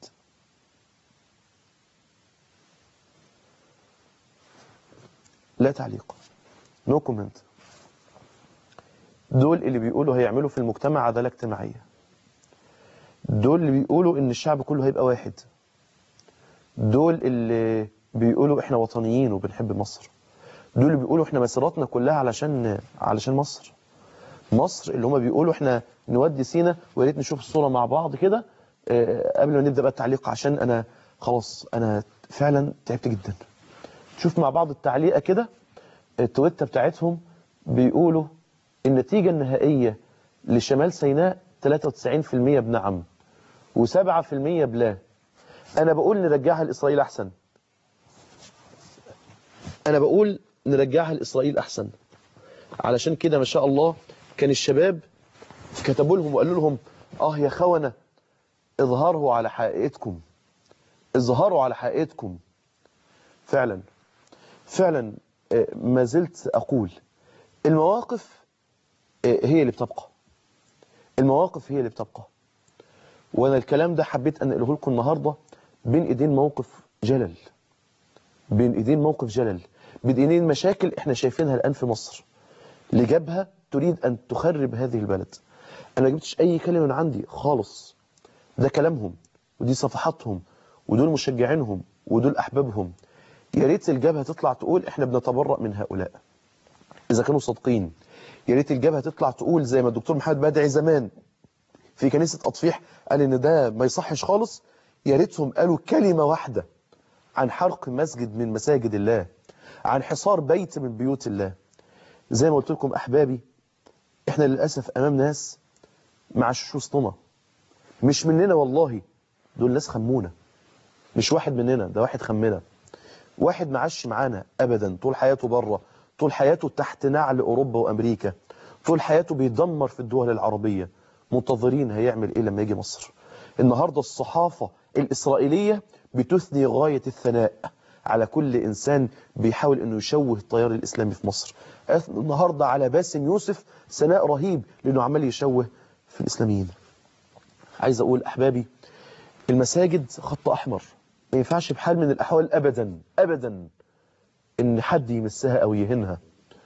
Speaker 2: لا تعليق نو no كومنت دول اللي بيقولوا هيعملوا في المجتمع عدالة اجتماعية دول اللي بيقولوا ان الشعب كله هيبقى واحد دول اللي بيقولوا احنا وطنيين وبنحب مصر دول اللي بيقولوا احنا مسيراتنا كلها علشان علشان مصر مصر اللي هم بيقولوا احنا نودي سينا ويا ريت نشوف الصوره مع بعض كده آه، قبل ما نبدا بقى التعليق عشان انا خلاص انا فعلا تعبت جدا شوف مع بعض التعليقه كده التويتة بتاعتهم بيقولوا النتيجة النهائية لشمال سيناء 93% بنعم و7% بلا أنا بقول نرجعها لإسرائيل أحسن أنا بقول نرجعها لإسرائيل أحسن علشان كده ما شاء الله كان الشباب كتبوا لهم وقالوا لهم آه يا خونة اظهروا على حقيقتكم اظهروا على حقيقتكم فعلا فعلا آه، ما زلت أقول المواقف آه، هي اللي بتبقى المواقف هي اللي بتبقى وانا الكلام ده حبيت ان اقوله لكم النهارده بين ايدين موقف جلل بين ايدين موقف جلل بين ايدين مشاكل احنا شايفينها الان في مصر لجبهه تريد ان تخرب هذه البلد انا ما جبتش اي كلمه من عندي خالص ده كلامهم ودي صفحاتهم ودول مشجعينهم ودول احبابهم يا ريت الجبهه تطلع تقول احنا بنتبرأ من هؤلاء اذا كانوا صادقين يا ريت الجبهه تطلع تقول زي ما الدكتور محمد بدعي زمان في كنيسه اطفيح قال ان ده ما يصحش خالص يا ريتهم قالوا كلمه واحده عن حرق مسجد من مساجد الله عن حصار بيت من بيوت الله زي ما قلت لكم احبابي احنا للاسف امام ناس ما عاشوش وسطنا مش مننا والله دول ناس خمونا مش واحد مننا ده واحد خمنا واحد ما عاش معانا ابدا طول حياته بره طول حياته تحت نعل اوروبا وامريكا طول حياته بيدمر في الدول العربيه منتظرين هيعمل ايه لما يجي مصر النهارده الصحافه الاسرائيليه بتثني غايه الثناء على كل انسان بيحاول انه يشوه التيار الاسلامي في مصر أثنوا النهارده على باسم يوسف ثناء رهيب لانه عمال يشوه في الاسلاميين عايز اقول احبابي المساجد خط احمر ما ينفعش بحال من الاحوال ابدا ابدا ان حد يمسها او يهينها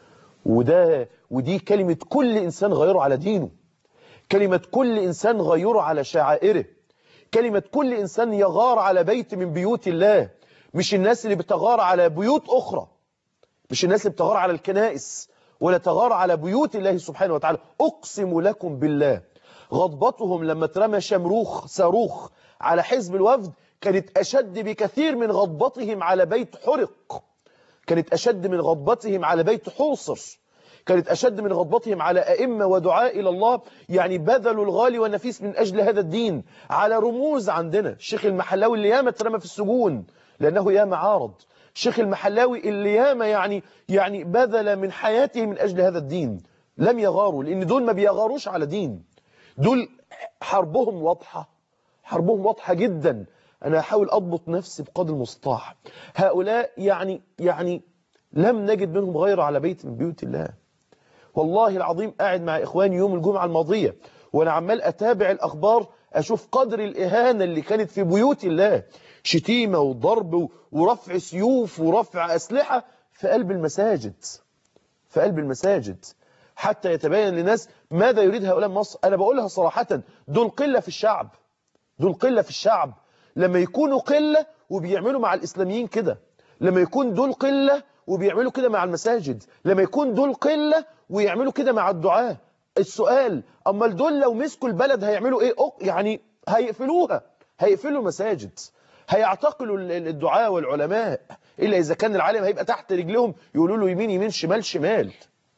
Speaker 2: وده ودي كلمة كل انسان غيره على دينه كلمة كل انسان غيره على شعائره كلمة كل انسان يغار على بيت من بيوت الله مش الناس اللي بتغار على بيوت اخرى مش الناس اللي بتغار على الكنائس ولا تغار على بيوت الله سبحانه وتعالى اقسم لكم بالله غضبتهم لما ترمى شمروخ صاروخ على حزب الوفد كانت أشد بكثير من غضبتهم على بيت حرق كانت أشد من غضبتهم على بيت حوصر كانت أشد من غضبتهم على أئمة ودعاء إلى الله يعني بذلوا الغالي والنفيس من أجل هذا الدين على رموز عندنا الشيخ المحلاوي اللي ياما اترمى في السجون لأنه ياما عارض الشيخ المحلاوي اللي ياما يعني يعني بذل من حياته من أجل هذا الدين لم يغاروا لأن دول ما بيغاروش على دين دول حربهم واضحة حربهم واضحة جدا أنا أحاول أضبط نفسي بقدر المستطاع هؤلاء يعني يعني لم نجد منهم غير على بيت من بيوت الله والله العظيم قاعد مع إخواني يوم الجمعة الماضية وأنا عمال أتابع الأخبار أشوف قدر الإهانة اللي كانت في بيوت الله شتيمة وضرب ورفع سيوف ورفع أسلحة في قلب المساجد في قلب المساجد حتى يتبين للناس ماذا يريد هؤلاء مصر أنا بقولها صراحة دول قلة في الشعب دول قلة في الشعب لما يكونوا قلة وبيعملوا مع الإسلاميين كده لما يكون دول قلة وبيعملوا كده مع المساجد لما يكون دول قلة ويعملوا كده مع الدعاة السؤال أما دول لو مسكوا البلد هيعملوا إيه أق- يعني هيقفلوها هيقفلوا المساجد هيعتقلوا ال- الدعاة والعلماء إلا إذا كان العالم هيبقى تحت رجلهم يقولوا له يمين يمين شمال شمال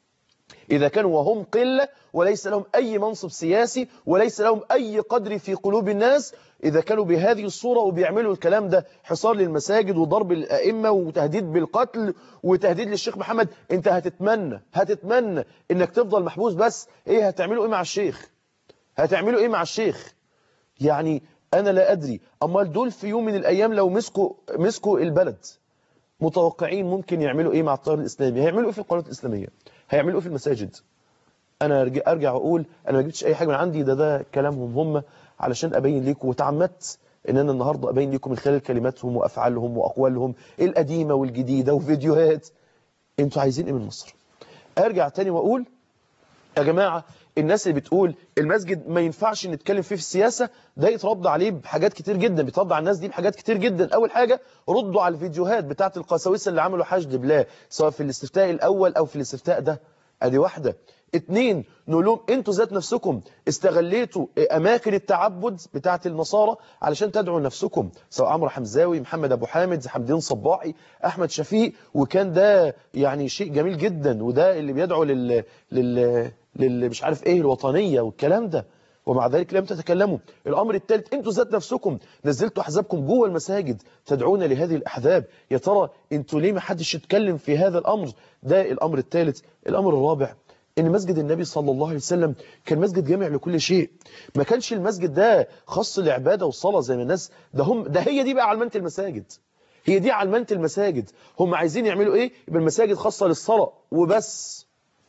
Speaker 2: إذا كانوا وهم قلة وليس لهم أي منصب سياسي وليس لهم أي قدر في قلوب الناس إذا كانوا بهذه الصورة وبيعملوا الكلام ده حصار للمساجد وضرب الأئمة وتهديد بالقتل وتهديد للشيخ محمد أنت هتتمنى هتتمنى إنك تفضل محبوس بس إيه هتعملوا إيه مع الشيخ هتعملوا إيه مع الشيخ يعني أنا لا أدري أما دول في يوم من الأيام لو مسكوا مسكوا البلد متوقعين ممكن يعملوا ايه مع التيار الاسلامي هيعملوا ايه في القنوات الاسلاميه هيعملوا ايه في المساجد انا ارجع, أرجع واقول انا ما جبتش اي حاجه من عندي ده ده كلامهم هم علشان ابين لكم وتعمدت ان انا النهارده ابين لكم من خلال كلماتهم وافعالهم واقوالهم القديمه والجديده وفيديوهات انتوا عايزين ايه من مصر ارجع تاني واقول يا جماعه الناس اللي بتقول المسجد ما ينفعش نتكلم فيه في السياسة ده يترد عليه بحاجات كتير جدا بيترد على الناس دي بحاجات كتير جدا أول حاجة ردوا على الفيديوهات بتاعت القساوسة اللي عملوا حشد بلا سواء في الاستفتاء الأول أو في الاستفتاء ده ادي واحدة اتنين نقول لهم انتوا ذات نفسكم استغليتوا اماكن التعبد بتاعت النصارى علشان تدعوا نفسكم سواء عمرو حمزاوي محمد ابو حامد حمدين صباحي احمد شفيق وكان ده يعني شيء جميل جدا وده اللي بيدعو لل لل, لل... مش عارف ايه الوطنية والكلام ده ومع ذلك لم تتكلموا الامر الثالث انتوا ذات نفسكم نزلتوا احزابكم جوه المساجد تدعون لهذه الاحزاب يا ترى انتوا ليه ما حدش يتكلم في هذا الامر ده الامر الثالث الامر الرابع ان مسجد النبي صلى الله عليه وسلم كان مسجد جامع لكل شيء ما كانش المسجد ده خاص لعباده والصلاه زي ما الناس ده هم ده هي دي بقى علمانه المساجد هي دي علمانه المساجد هم عايزين يعملوا ايه يبقى المساجد خاصه للصلاه وبس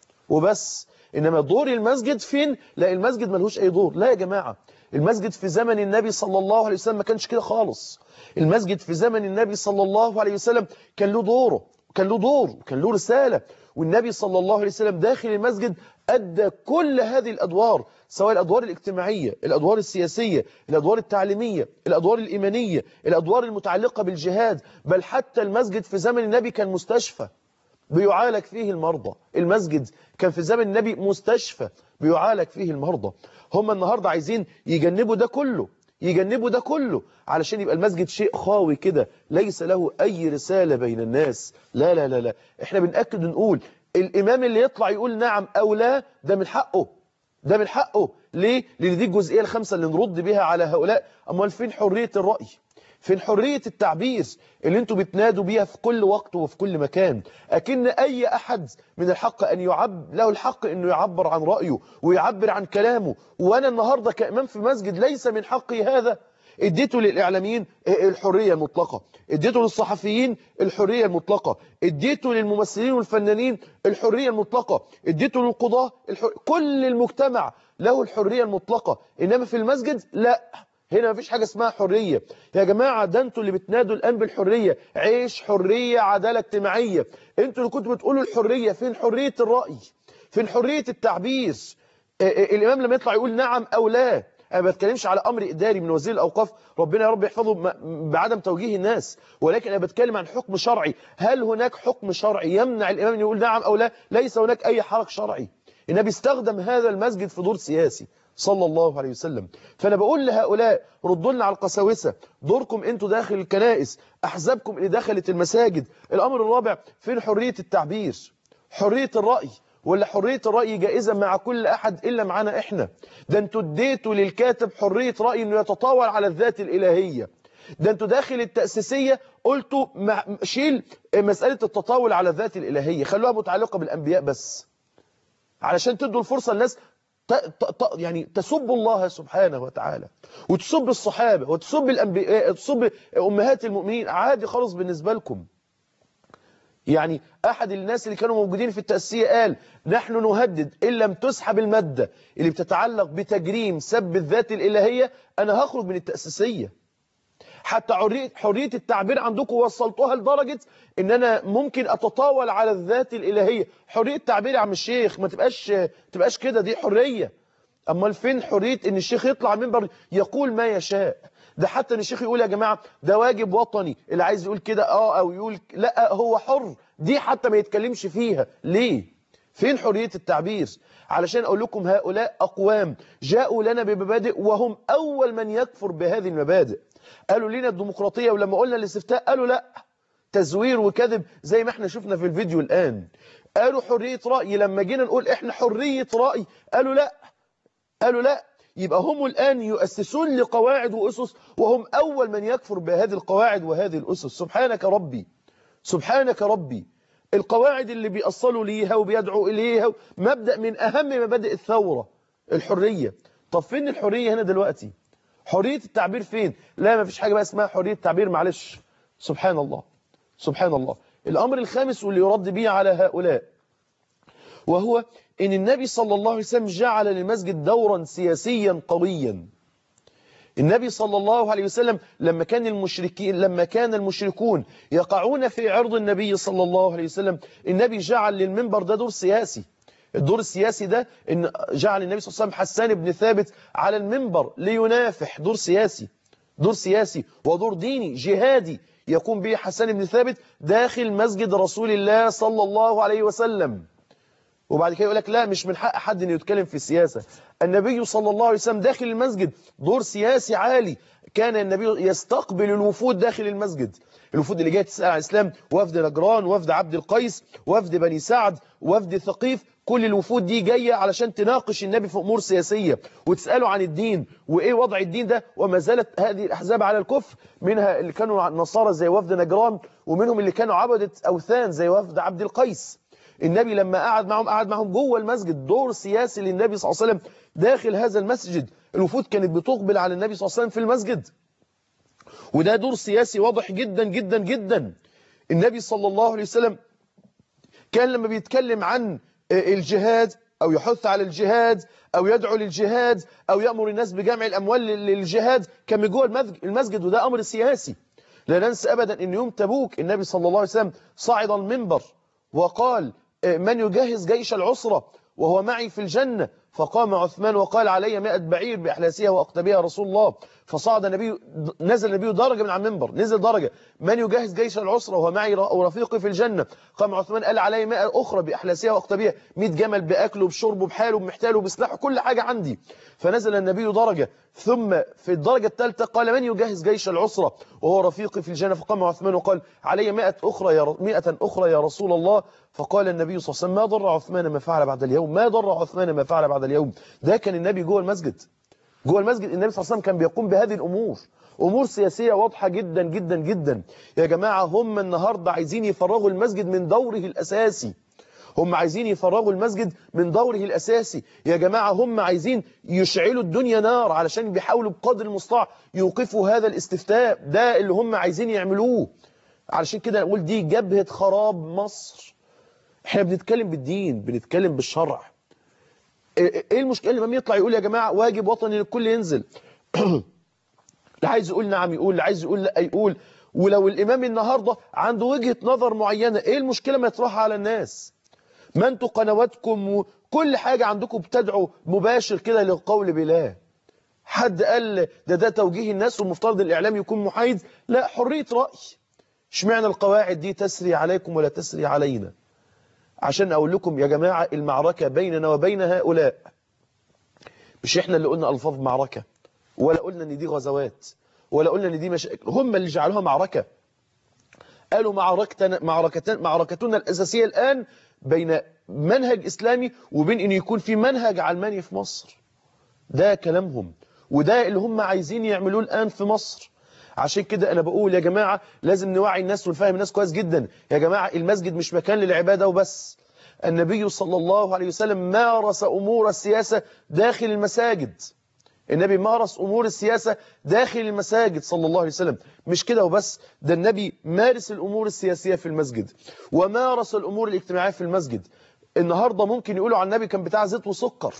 Speaker 2: وبس انما دور المسجد فين لا المسجد ملهوش اي دور لا يا جماعه المسجد في زمن النبي صلى الله عليه وسلم ما كانش كده خالص المسجد في زمن النبي صلى الله عليه وسلم كان له دوره كان له دور وكان له رسالة والنبي صلى الله عليه وسلم داخل المسجد أدى كل هذه الأدوار سواء الأدوار الاجتماعية الأدوار السياسية الأدوار التعليمية الأدوار الإيمانية الأدوار المتعلقة بالجهاد بل حتى المسجد في زمن النبي كان مستشفى بيعالج فيه المرضى المسجد كان في زمن النبي مستشفى بيعالج فيه المرضى هم النهاردة عايزين يجنبوا ده كله يجنبوا ده كله علشان يبقى المسجد شيء خاوي كده ليس له أي رسالة بين الناس لا لا لا لا احنا بنأكد ونقول الإمام اللي يطلع يقول نعم أو لا ده من حقه ده من حقه ليه؟ لأن دي الجزئية الخمسة اللي نرد بها على هؤلاء أمال فين حرية الرأي فين حرية التعبير اللي انتوا بتنادوا بيها في كل وقت وفي كل مكان أكن أي أحد من الحق أن يعب له الحق أنه يعبر عن رأيه ويعبر عن كلامه وأنا النهاردة كإمام في مسجد ليس من حقي هذا اديته للإعلاميين الحرية المطلقة اديته للصحفيين الحرية المطلقة اديته للممثلين والفنانين الحرية المطلقة اديته للقضاة الحر... كل المجتمع له الحرية المطلقة إنما في المسجد لا هنا مفيش حاجة اسمها حرية يا جماعة ده انتوا اللي بتنادوا الآن بالحرية عيش حرية عدالة اجتماعية انتوا اللي كنتوا بتقولوا الحرية فين حرية الرأي فين حرية التعبير الإمام لما يطلع يقول نعم أو لا أنا ما بتكلمش على أمر إداري من وزير الأوقاف ربنا يا رب يحفظه بعدم توجيه الناس ولكن أنا بتكلم عن حكم شرعي هل هناك حكم شرعي يمنع الإمام أن يقول نعم أو لا ليس هناك أي حرج شرعي النبي استخدم هذا المسجد في دور سياسي صلى الله عليه وسلم فأنا بقول لهؤلاء ردوا لنا على القساوسة دوركم انتوا داخل الكنائس أحزابكم اللي دخلت المساجد الأمر الرابع فين حرية التعبير حرية الرأي ولا حرية الرأي جائزة مع كل أحد إلا معنا إحنا ده انتوا اديتوا للكاتب حرية رأي أنه يتطاول على الذات الإلهية ده انتوا داخل التأسيسية قلتوا مع شيل مسألة التطاول على الذات الإلهية خلوها متعلقة بالأنبياء بس علشان تدوا الفرصة للناس ت... ت... يعني تسب الله سبحانه وتعالى وتسب الصحابة وتسب الأنبياء تسب أمهات المؤمنين عادي خالص بالنسبة لكم يعني أحد الناس اللي كانوا موجودين في التأسية قال نحن نهدد إن لم تسحب المادة اللي بتتعلق بتجريم سب الذات الإلهية أنا هخرج من التأسيسية حتى حرية, حرية التعبير عندكم وصلتوها لدرجة ان انا ممكن اتطاول على الذات الالهية حرية تعبير يا عم الشيخ ما تبقاش تبقاش كده دي حرية امال فين حرية ان الشيخ يطلع المنبر يقول ما يشاء ده حتى ان الشيخ يقول يا جماعة ده واجب وطني اللي عايز يقول كده اه او يقول لا هو حر دي حتى ما يتكلمش فيها ليه فين حرية التعبير علشان أقول لكم هؤلاء أقوام جاءوا لنا بمبادئ وهم أول من يكفر بهذه المبادئ قالوا لنا الديمقراطية ولما قلنا الاستفتاء قالوا لا تزوير وكذب زي ما احنا شفنا في الفيديو الآن قالوا حرية رأي لما جينا نقول احنا حرية رأي قالوا لا قالوا لا يبقى هم الآن يؤسسون لقواعد وأسس وهم أول من يكفر بهذه القواعد وهذه الأسس سبحانك ربي سبحانك ربي القواعد اللي بيأصلوا ليها وبيدعوا إليها مبدأ من أهم مبادئ الثورة الحرية طب فين الحرية هنا دلوقتي حرية التعبير فين لا ما فيش حاجة بقى اسمها حرية التعبير معلش سبحان الله سبحان الله الأمر الخامس واللي يرد به على هؤلاء وهو ان النبي صلى الله عليه وسلم جعل للمسجد دورا سياسيا قويا النبي صلى الله عليه وسلم لما كان المشركين لما كان المشركون يقعون في عرض النبي صلى الله عليه وسلم النبي جعل للمنبر ده دور سياسي الدور السياسي ده ان جعل النبي صلى الله عليه وسلم حسان بن ثابت على المنبر لينافح دور سياسي دور سياسي ودور ديني جهادي يقوم به حسان بن ثابت داخل مسجد رسول الله صلى الله عليه وسلم وبعد كده يقول لك لا مش من حق حد انه يتكلم في السياسة النبي صلى الله عليه وسلم داخل المسجد دور سياسي عالي كان النبي يستقبل الوفود داخل المسجد الوفود اللي جايه تسال عن الاسلام وفد نجران وفد عبد القيس وفد بني سعد وفد ثقيف كل الوفود دي جايه علشان تناقش النبي في امور سياسيه وتساله عن الدين وايه وضع الدين ده وما زالت هذه الاحزاب على الكفر منها اللي كانوا نصارى زي وفد نجران ومنهم اللي كانوا عبده اوثان زي وفد عبد القيس النبي لما قعد معهم قعد معهم جوه المسجد دور سياسي للنبي صلى الله عليه وسلم داخل هذا المسجد الوفود كانت بتقبل على النبي صلى الله عليه وسلم في المسجد وده دور سياسي واضح جدا جدا جدا النبي صلى الله عليه وسلم كان لما بيتكلم عن الجهاد أو يحث على الجهاد أو يدعو للجهاد أو يأمر الناس بجمع الأموال للجهاد كان جوه المسجد وده أمر سياسي لا ننسى أبدا أن يوم تبوك النبي صلى الله عليه وسلم صعد المنبر وقال من يجهز جيش العسرة وهو معي في الجنة فقام عثمان وقال علي مئة بعير بأحلاسها وأقتبها رسول الله فصعد النبي نزل النبي درجة من على المنبر نزل درجة من يجهز جيش العسرة وهو معي ورفيقي في الجنة قام عثمان قال علي مئة أخرى بأحلاسها وأقتبها 100 جمل بأكله بشربه بحاله بمحتاله بسلاحه كل حاجة عندي فنزل النبي درجة ثم في الدرجة الثالثة قال من يجهز جيش العسرة وهو رفيقي في الجنة فقام عثمان وقال علي مئة أخرى يا مئة أخرى يا رسول الله فقال النبي صلى الله عليه وسلم ما ضر عثمان ما فعل بعد اليوم ما ضر عثمان ما فعل بعد اليوم ده كان النبي جوه المسجد جوه المسجد النبي صلى الله عليه وسلم كان بيقوم بهذه الأمور أمور سياسية واضحة جدا جدا جدا يا جماعة هم النهاردة عايزين يفرغوا المسجد من دوره الأساسي هم عايزين يفرغوا المسجد من دوره الأساسي يا جماعة هم عايزين يشعلوا الدنيا نار علشان بيحاولوا بقدر المستطاع يوقفوا هذا الاستفتاء ده اللي هم عايزين يعملوه علشان كده نقول دي جبهة خراب مصر احنا بنتكلم بالدين بنتكلم بالشرع ايه المشكله لما يطلع يقول يا جماعه واجب وطني للكل ينزل اللي عايز يقول نعم يقول اللي عايز يقول لا يقول ولو الامام النهارده عنده وجهه نظر معينه ايه المشكله ما يطرحها على الناس ما انتوا قنواتكم وكل حاجه عندكم بتدعو مباشر كده للقول بالله حد قال ده ده توجيه الناس والمفترض الاعلام يكون محايد لا حريه راي اشمعنى القواعد دي تسري عليكم ولا تسري علينا عشان أقول لكم يا جماعة المعركة بيننا وبين هؤلاء مش إحنا اللي قلنا ألفاظ معركة ولا قلنا إن دي غزوات ولا قلنا إن دي مشاكل هم اللي جعلوها معركة قالوا معركتنا معركتنا معركتنا الأساسية الآن بين منهج إسلامي وبين إن يكون في منهج علماني في مصر ده كلامهم وده اللي هم عايزين يعملوه الآن في مصر عشان كده أنا بقول يا جماعة لازم نوعي الناس ونفهم الناس كويس جدا يا جماعة المسجد مش مكان للعبادة وبس النبي صلى الله عليه وسلم مارس أمور السياسة داخل المساجد النبي مارس أمور السياسة داخل المساجد صلى الله عليه وسلم مش كده وبس ده النبي مارس الأمور السياسية في المسجد ومارس الأمور الاجتماعية في المسجد النهاردة ممكن يقولوا عن النبي كان بتاع زيت وسكر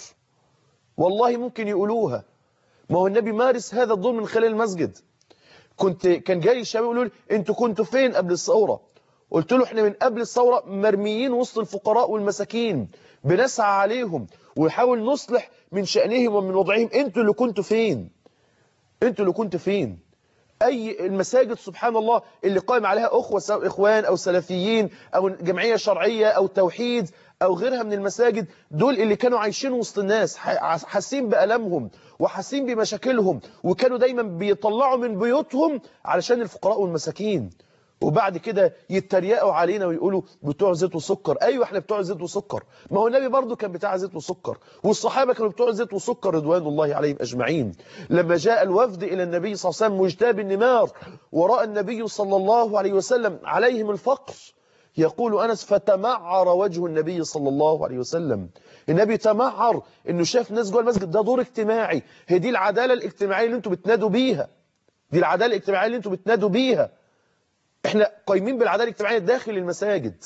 Speaker 2: والله ممكن يقولوها ما هو النبي مارس هذا الدور من خلال المسجد كنت كان جاي الشباب يقولوا لي انتوا كنتوا فين قبل الثوره قلت له احنا من قبل الثوره مرميين وسط الفقراء والمساكين بنسعى عليهم ونحاول نصلح من شأنهم ومن وضعهم انتوا اللي كنتوا فين انتوا اللي كنتوا فين اي المساجد سبحان الله اللي قائم عليها اخوه سواء اخوان او سلفيين او جمعيه شرعيه او توحيد او غيرها من المساجد دول اللي كانوا عايشين وسط الناس حاسين بألمهم وحاسين بمشاكلهم وكانوا دايما بيطلعوا من بيوتهم علشان الفقراء والمساكين وبعد كده يتريقوا علينا ويقولوا بتوع زيت وسكر ايوه احنا بتوع زيت وسكر ما هو النبي برضه كان بتاع زيت وسكر والصحابه كانوا بتوع زيت وسكر رضوان الله عليهم اجمعين لما جاء الوفد الى النبي صلى الله عليه وسلم مجتاب النمار وراى النبي صلى الله عليه وسلم عليهم الفقر يقول أنس فتمعر وجه النبي صلى الله عليه وسلم النبي تمعر انه شاف ناس جوه المسجد ده دور اجتماعي هي دي العدالة الاجتماعية اللي انتوا بتنادوا بيها دي العدالة الاجتماعية اللي انتوا بتنادوا بيها احنا قايمين بالعدالة الاجتماعية داخل المساجد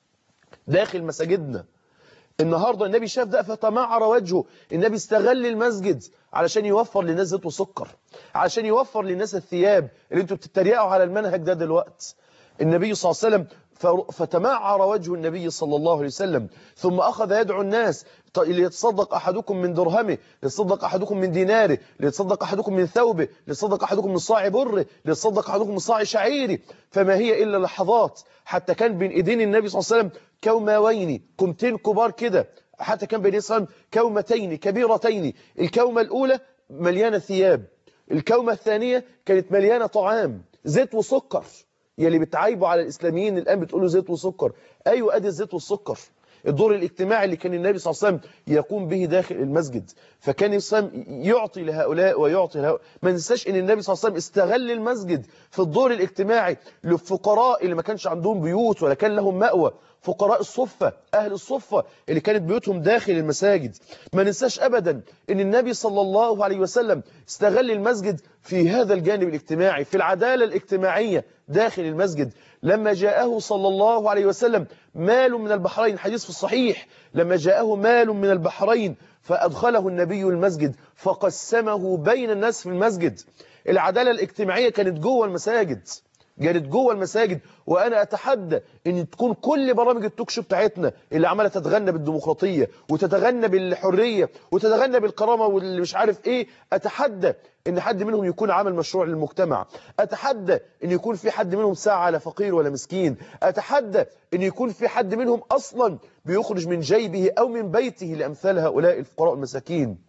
Speaker 2: داخل مساجدنا النهاردة النبي شاف ده فتمعر وجهه النبي استغل المسجد علشان يوفر للناس زيت وسكر علشان يوفر للناس الثياب اللي انتوا بتتريقوا على المنهج ده دلوقتي النبي صلى الله عليه وسلم ف- فتمعر وجه النبي صلى الله عليه وسلم ثم أخذ يدعو الناس ط- ليتصدق أحدكم من درهمه ليتصدق أحدكم من ديناره ليتصدق أحدكم من ثوبه ليتصدق أحدكم من صاع بره ليتصدق أحدكم من صاع شعيره فما هي إلا لحظات حتى كان بين إيدين النبي صلى الله عليه وسلم كوماوين كومتين كبار كده حتى كان بين يسلم كومتين كبيرتين الكومة الأولى مليانة ثياب الكومة الثانية كانت مليانة طعام زيت وسكر يلي بتعايبوا على الإسلاميين الآن بتقولوا زيت وسكر أيوة أدي الزيت والسكر الدور الاجتماعي اللي كان النبي صلى الله عليه وسلم يقوم به داخل المسجد فكان صلى الله عليه وسلم يعطي لهؤلاء ويعطي لهؤلاء ما ننساش ان النبي صلى الله عليه وسلم استغل المسجد في الدور الاجتماعي للفقراء اللي ما كانش عندهم بيوت ولا كان لهم مأوى فقراء الصفة أهل الصفة اللي كانت بيوتهم داخل المساجد ما ننساش أبدا أن النبي صلى الله عليه وسلم استغل المسجد في هذا الجانب الاجتماعي في العدالة الاجتماعية داخل المسجد لما جاءه صلى الله عليه وسلم مال من البحرين حديث في الصحيح لما جاءه مال من البحرين فأدخله النبي المسجد فقسمه بين الناس في المسجد العدالة الاجتماعية كانت جوه المساجد كانت جوه المساجد وانا اتحدى ان تكون كل برامج التوك شو بتاعتنا اللي عماله تتغنى بالديمقراطيه وتتغنى بالحريه وتتغنى بالكرامه واللي مش عارف ايه اتحدى ان حد منهم يكون عمل مشروع للمجتمع اتحدى ان يكون في حد منهم ساعه على فقير ولا مسكين اتحدى ان يكون في حد منهم اصلا بيخرج من جيبه او من بيته لامثال هؤلاء الفقراء المساكين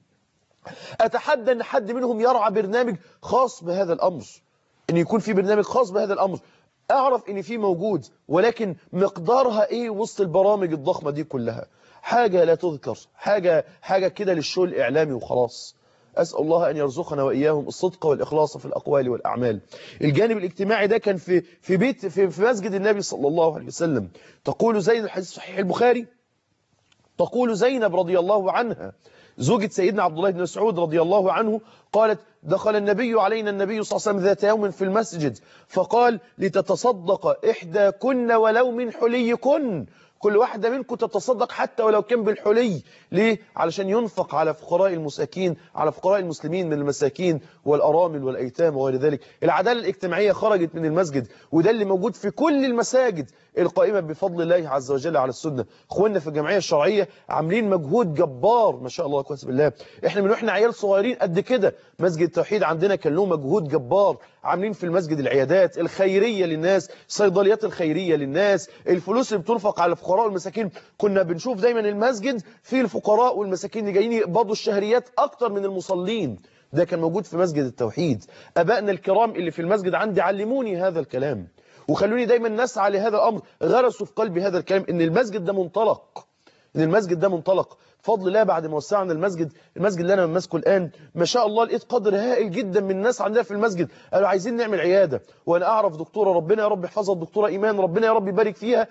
Speaker 2: اتحدى ان حد منهم يرعى برنامج خاص بهذا الامر ان يكون في برنامج خاص بهذا الامر اعرف ان في موجود ولكن مقدارها ايه وسط البرامج الضخمه دي كلها حاجه لا تذكر حاجه حاجه كده للشو الاعلامي وخلاص اسال الله ان يرزقنا واياهم الصدق والاخلاص في الاقوال والاعمال الجانب الاجتماعي ده كان في في بيت في, في مسجد النبي صلى الله عليه وسلم تقول زينب الحديث صحيح البخاري تقول زينب رضي الله عنها زوجة سيدنا عبد الله بن مسعود رضي الله عنه قالت دخل النبي علينا النبي صلى الله عليه وسلم ذات يوم في المسجد فقال لتتصدق إحدى كن ولو من حليكن كل واحدة منكم تتصدق حتى ولو كان بالحلي ليه؟ علشان ينفق على فقراء المساكين على فقراء المسلمين من المساكين والأرامل والأيتام وغير ذلك العدالة الاجتماعية خرجت من المسجد وده اللي موجود في كل المساجد القائمة بفضل الله عز وجل على السنة اخواننا في الجمعية الشرعية عاملين مجهود جبار ما شاء الله كويس بالله احنا من واحنا عيال صغيرين قد كده مسجد التوحيد عندنا كان له مجهود جبار عاملين في المسجد العيادات الخيرية للناس الصيدليات الخيرية للناس الفلوس اللي بتنفق على الفقراء والمساكين كنا بنشوف دايما المسجد فيه الفقراء والمساكين اللي جايين يقبضوا الشهريات اكتر من المصلين ده كان موجود في مسجد التوحيد ابائنا الكرام اللي في المسجد عندي علموني هذا الكلام وخلوني دايما نسعى لهذا الامر غرسوا في قلبي هذا الكلام ان المسجد ده منطلق ان المسجد ده منطلق بفضل الله بعد ما وسعنا المسجد المسجد اللي انا ماسكه الان ما شاء الله لقيت قدر هائل جدا من الناس عندنا في المسجد قالوا عايزين نعمل عياده وانا اعرف دكتوره ربنا يا رب يحفظها الدكتوره ايمان ربنا يا رب يبارك فيها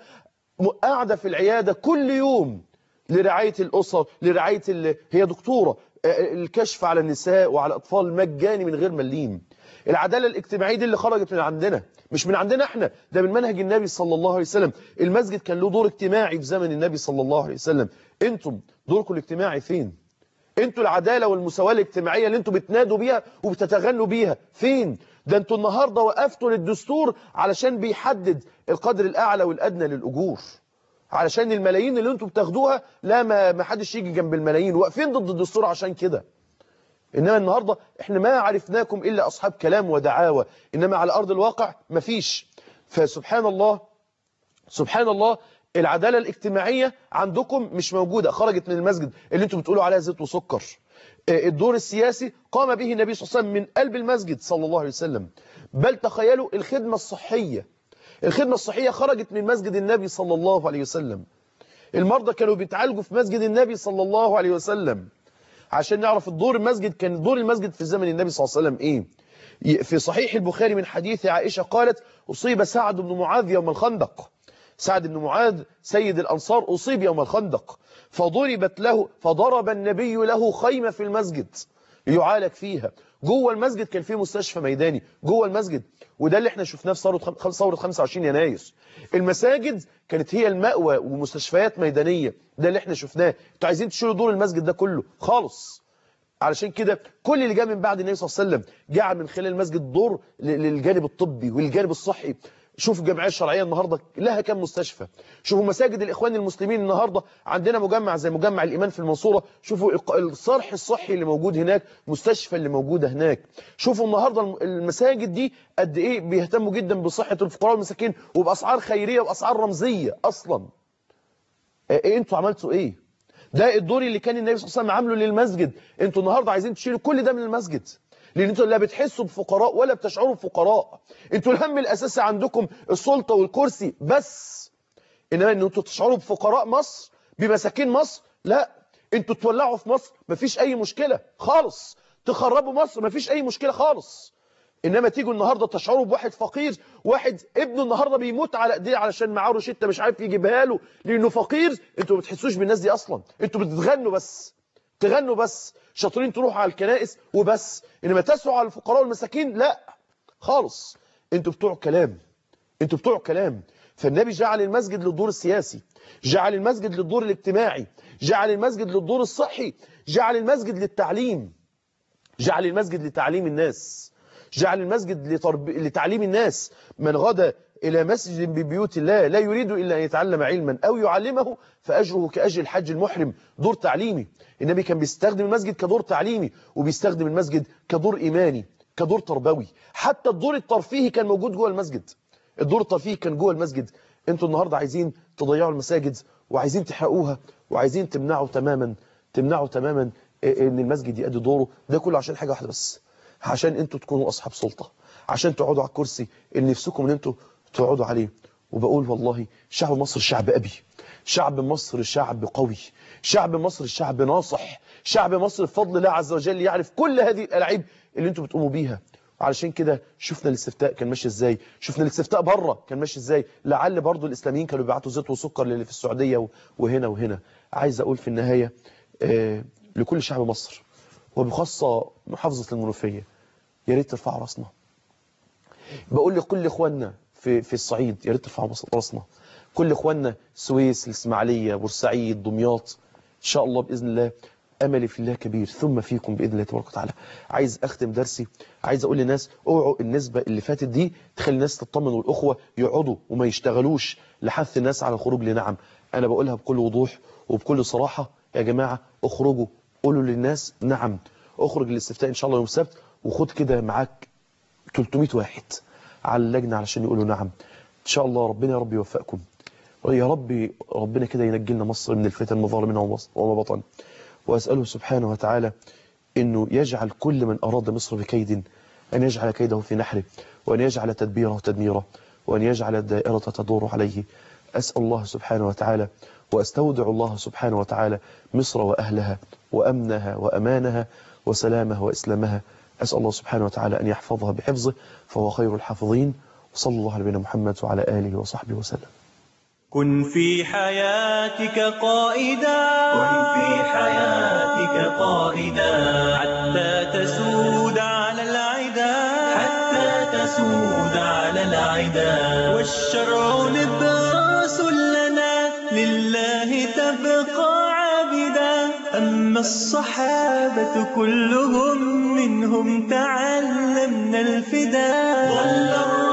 Speaker 2: قاعده في العياده كل يوم لرعايه الاسر لرعايه ال... هي دكتوره الكشف على النساء وعلى الاطفال مجاني من غير مليم العداله الاجتماعيه دي اللي خرجت من عندنا مش من عندنا احنا ده من منهج النبي صلى الله عليه وسلم المسجد كان له دور اجتماعي في زمن النبي صلى الله عليه وسلم انتم دوركم الاجتماعي فين انتوا العداله والمساواه الاجتماعيه اللي انتوا بتنادوا بيها وبتتغنوا بيها فين ده انتوا النهارده وقفتوا للدستور علشان بيحدد القدر الاعلى والادنى للاجور علشان الملايين اللي انتوا بتاخدوها لا ما ما حدش يجي جنب الملايين واقفين ضد الدستور عشان كده إنما النهاردة إحنا ما عرفناكم إلا أصحاب كلام ودعاوى إنما على أرض الواقع مفيش فسبحان الله سبحان الله العدالة الاجتماعية عندكم مش موجودة خرجت من المسجد اللي انتم بتقولوا عليها زيت وسكر الدور السياسي قام به النبي صلى الله عليه وسلم من قلب المسجد صلى الله عليه وسلم بل تخيلوا الخدمة الصحية الخدمة الصحية خرجت من مسجد النبي صلى الله عليه وسلم المرضى كانوا بيتعالجوا في مسجد النبي صلى الله عليه وسلم عشان نعرف الدور المسجد كان دور المسجد في زمن النبي صلى الله عليه وسلم ايه في صحيح البخاري من حديث عائشة قالت أصيب سعد بن معاذ يوم الخندق سعد بن معاذ سيد الأنصار أصيب يوم الخندق فضربت له فضرب النبي له خيمة في المسجد يعالج فيها جوه المسجد كان فيه مستشفى ميداني جوه المسجد وده اللي احنا شفناه في ثوره ثوره 25 يناير المساجد كانت هي المأوى ومستشفيات ميدانيه ده اللي احنا شفناه انتوا عايزين تشيلوا دور المسجد ده كله خالص علشان كده كل اللي جاء من بعد النبي صلى الله عليه وسلم جعل من خلال المسجد دور للجانب الطبي والجانب الصحي شوف الجمعيه الشرعيه النهارده لها كام مستشفى شوفوا مساجد الاخوان المسلمين النهارده عندنا مجمع زي مجمع الايمان في المنصوره شوفوا الق- الصرح الصحي اللي موجود هناك مستشفى اللي موجوده هناك شوفوا النهارده الم- المساجد دي قد ايه بيهتموا جدا بصحه الفقراء والمساكين وباسعار خيريه واسعار رمزيه اصلا إيه انتوا عملتوا ايه ده الدور اللي كان النبي صلى الله عليه وسلم عامله للمسجد انتوا النهارده عايزين تشيلوا كل ده من المسجد لان انتوا لا بتحسوا بفقراء ولا بتشعروا بفقراء انتوا الهم الاساسي عندكم السلطه والكرسي بس انما ان انتوا تشعروا بفقراء مصر بمساكين مصر لا انتوا تولعوا في مصر مفيش اي مشكله خالص تخربوا مصر مفيش اي مشكله خالص انما تيجوا النهارده تشعروا بواحد فقير واحد ابنه النهارده بيموت على ايديه علشان معاه روشته مش عارف يجيبها له لانه فقير انتوا ما بتحسوش بالناس دي اصلا انتوا بتتغنوا بس تغنوا بس شاطرين تروحوا على الكنائس وبس انما تسعوا على الفقراء والمساكين لا خالص انتوا بتوع كلام انتوا بتوع كلام فالنبي جعل المسجد للدور السياسي جعل المسجد للدور الاجتماعي جعل المسجد للدور الصحي جعل المسجد للتعليم جعل المسجد لتعليم الناس جعل المسجد لترب... لتعليم الناس من غدا إلى مسجد ببيوت الله لا يريد إلا أن يتعلم علما أو يعلمه فأجره كأجر الحج المحرم دور تعليمي النبي كان بيستخدم المسجد كدور تعليمي وبيستخدم المسجد كدور إيماني كدور تربوي حتى الدور الترفيهي كان موجود جوه المسجد الدور الترفيهي كان جوه المسجد انتوا النهاردة عايزين تضيعوا المساجد وعايزين تحرقوها وعايزين تمنعوا تماما تمنعوا تماما ان المسجد يؤدي دوره ده كله عشان حاجة واحدة بس عشان انتوا تكونوا اصحاب سلطة عشان تقعدوا على الكرسي اللي نفسكم ان انتوا تقعدوا عليه وبقول والله شعب مصر شعب ابي شعب مصر شعب قوي شعب مصر شعب ناصح شعب مصر بفضل الله عز وجل يعرف كل هذه الالعاب اللي انتوا بتقوموا بيها علشان كده شفنا الاستفتاء كان ماشي ازاي شفنا الاستفتاء بره كان ماشي ازاي لعل برضو الاسلاميين كانوا بيبعتوا زيت وسكر للي في السعوديه و- وهنا وهنا عايز اقول في النهايه آه لكل شعب مصر وبخاصه محافظه المنوفيه يا ريت ترفعوا راسنا بقول لكل اخواننا في في الصعيد يا ريت ترفعوا مص- راسنا كل اخواننا السويس الاسماعيليه بورسعيد دمياط ان شاء الله باذن الله املي في الله كبير ثم فيكم باذن الله تبارك وتعالى عايز اختم درسي عايز اقول للناس اوعوا النسبه اللي فاتت دي تخلي الناس تطمن والاخوه يقعدوا وما يشتغلوش لحث الناس على الخروج لنعم انا بقولها بكل وضوح وبكل صراحه يا جماعه اخرجوا قولوا للناس نعم اخرج للاستفتاء ان شاء الله يوم السبت وخد كده معاك 300 واحد على اللجنة علشان يقولوا نعم إن شاء الله ربنا يا رب يوفقكم ويا رب ربنا كده ينجي لنا مصر من الفتن ما ظهر منها وما- وما بطن وأسأله سبحانه وتعالى أنه يجعل كل من أراد مصر بكيد أن يجعل كيده في نحره وأن يجعل تدبيره تدميره وأن يجعل الدائرة تدور عليه أسأل الله سبحانه وتعالى وأستودع الله سبحانه وتعالى مصر وأهلها وأمنها وأمانها وسلامها وإسلامها أسأل الله سبحانه وتعالى أن يحفظها بحفظه فهو خير الحافظين وصلى الله على نبينا محمد وعلى آله وصحبه وسلم
Speaker 1: كن في حياتك قائدا كن في حياتك قائدا حتى تسود على العدا حتى تسود على العدا والشرع نبراس لنا لله تبقى عابدا أما الصحابة كلهم منهم تعلمنا الفداء ظل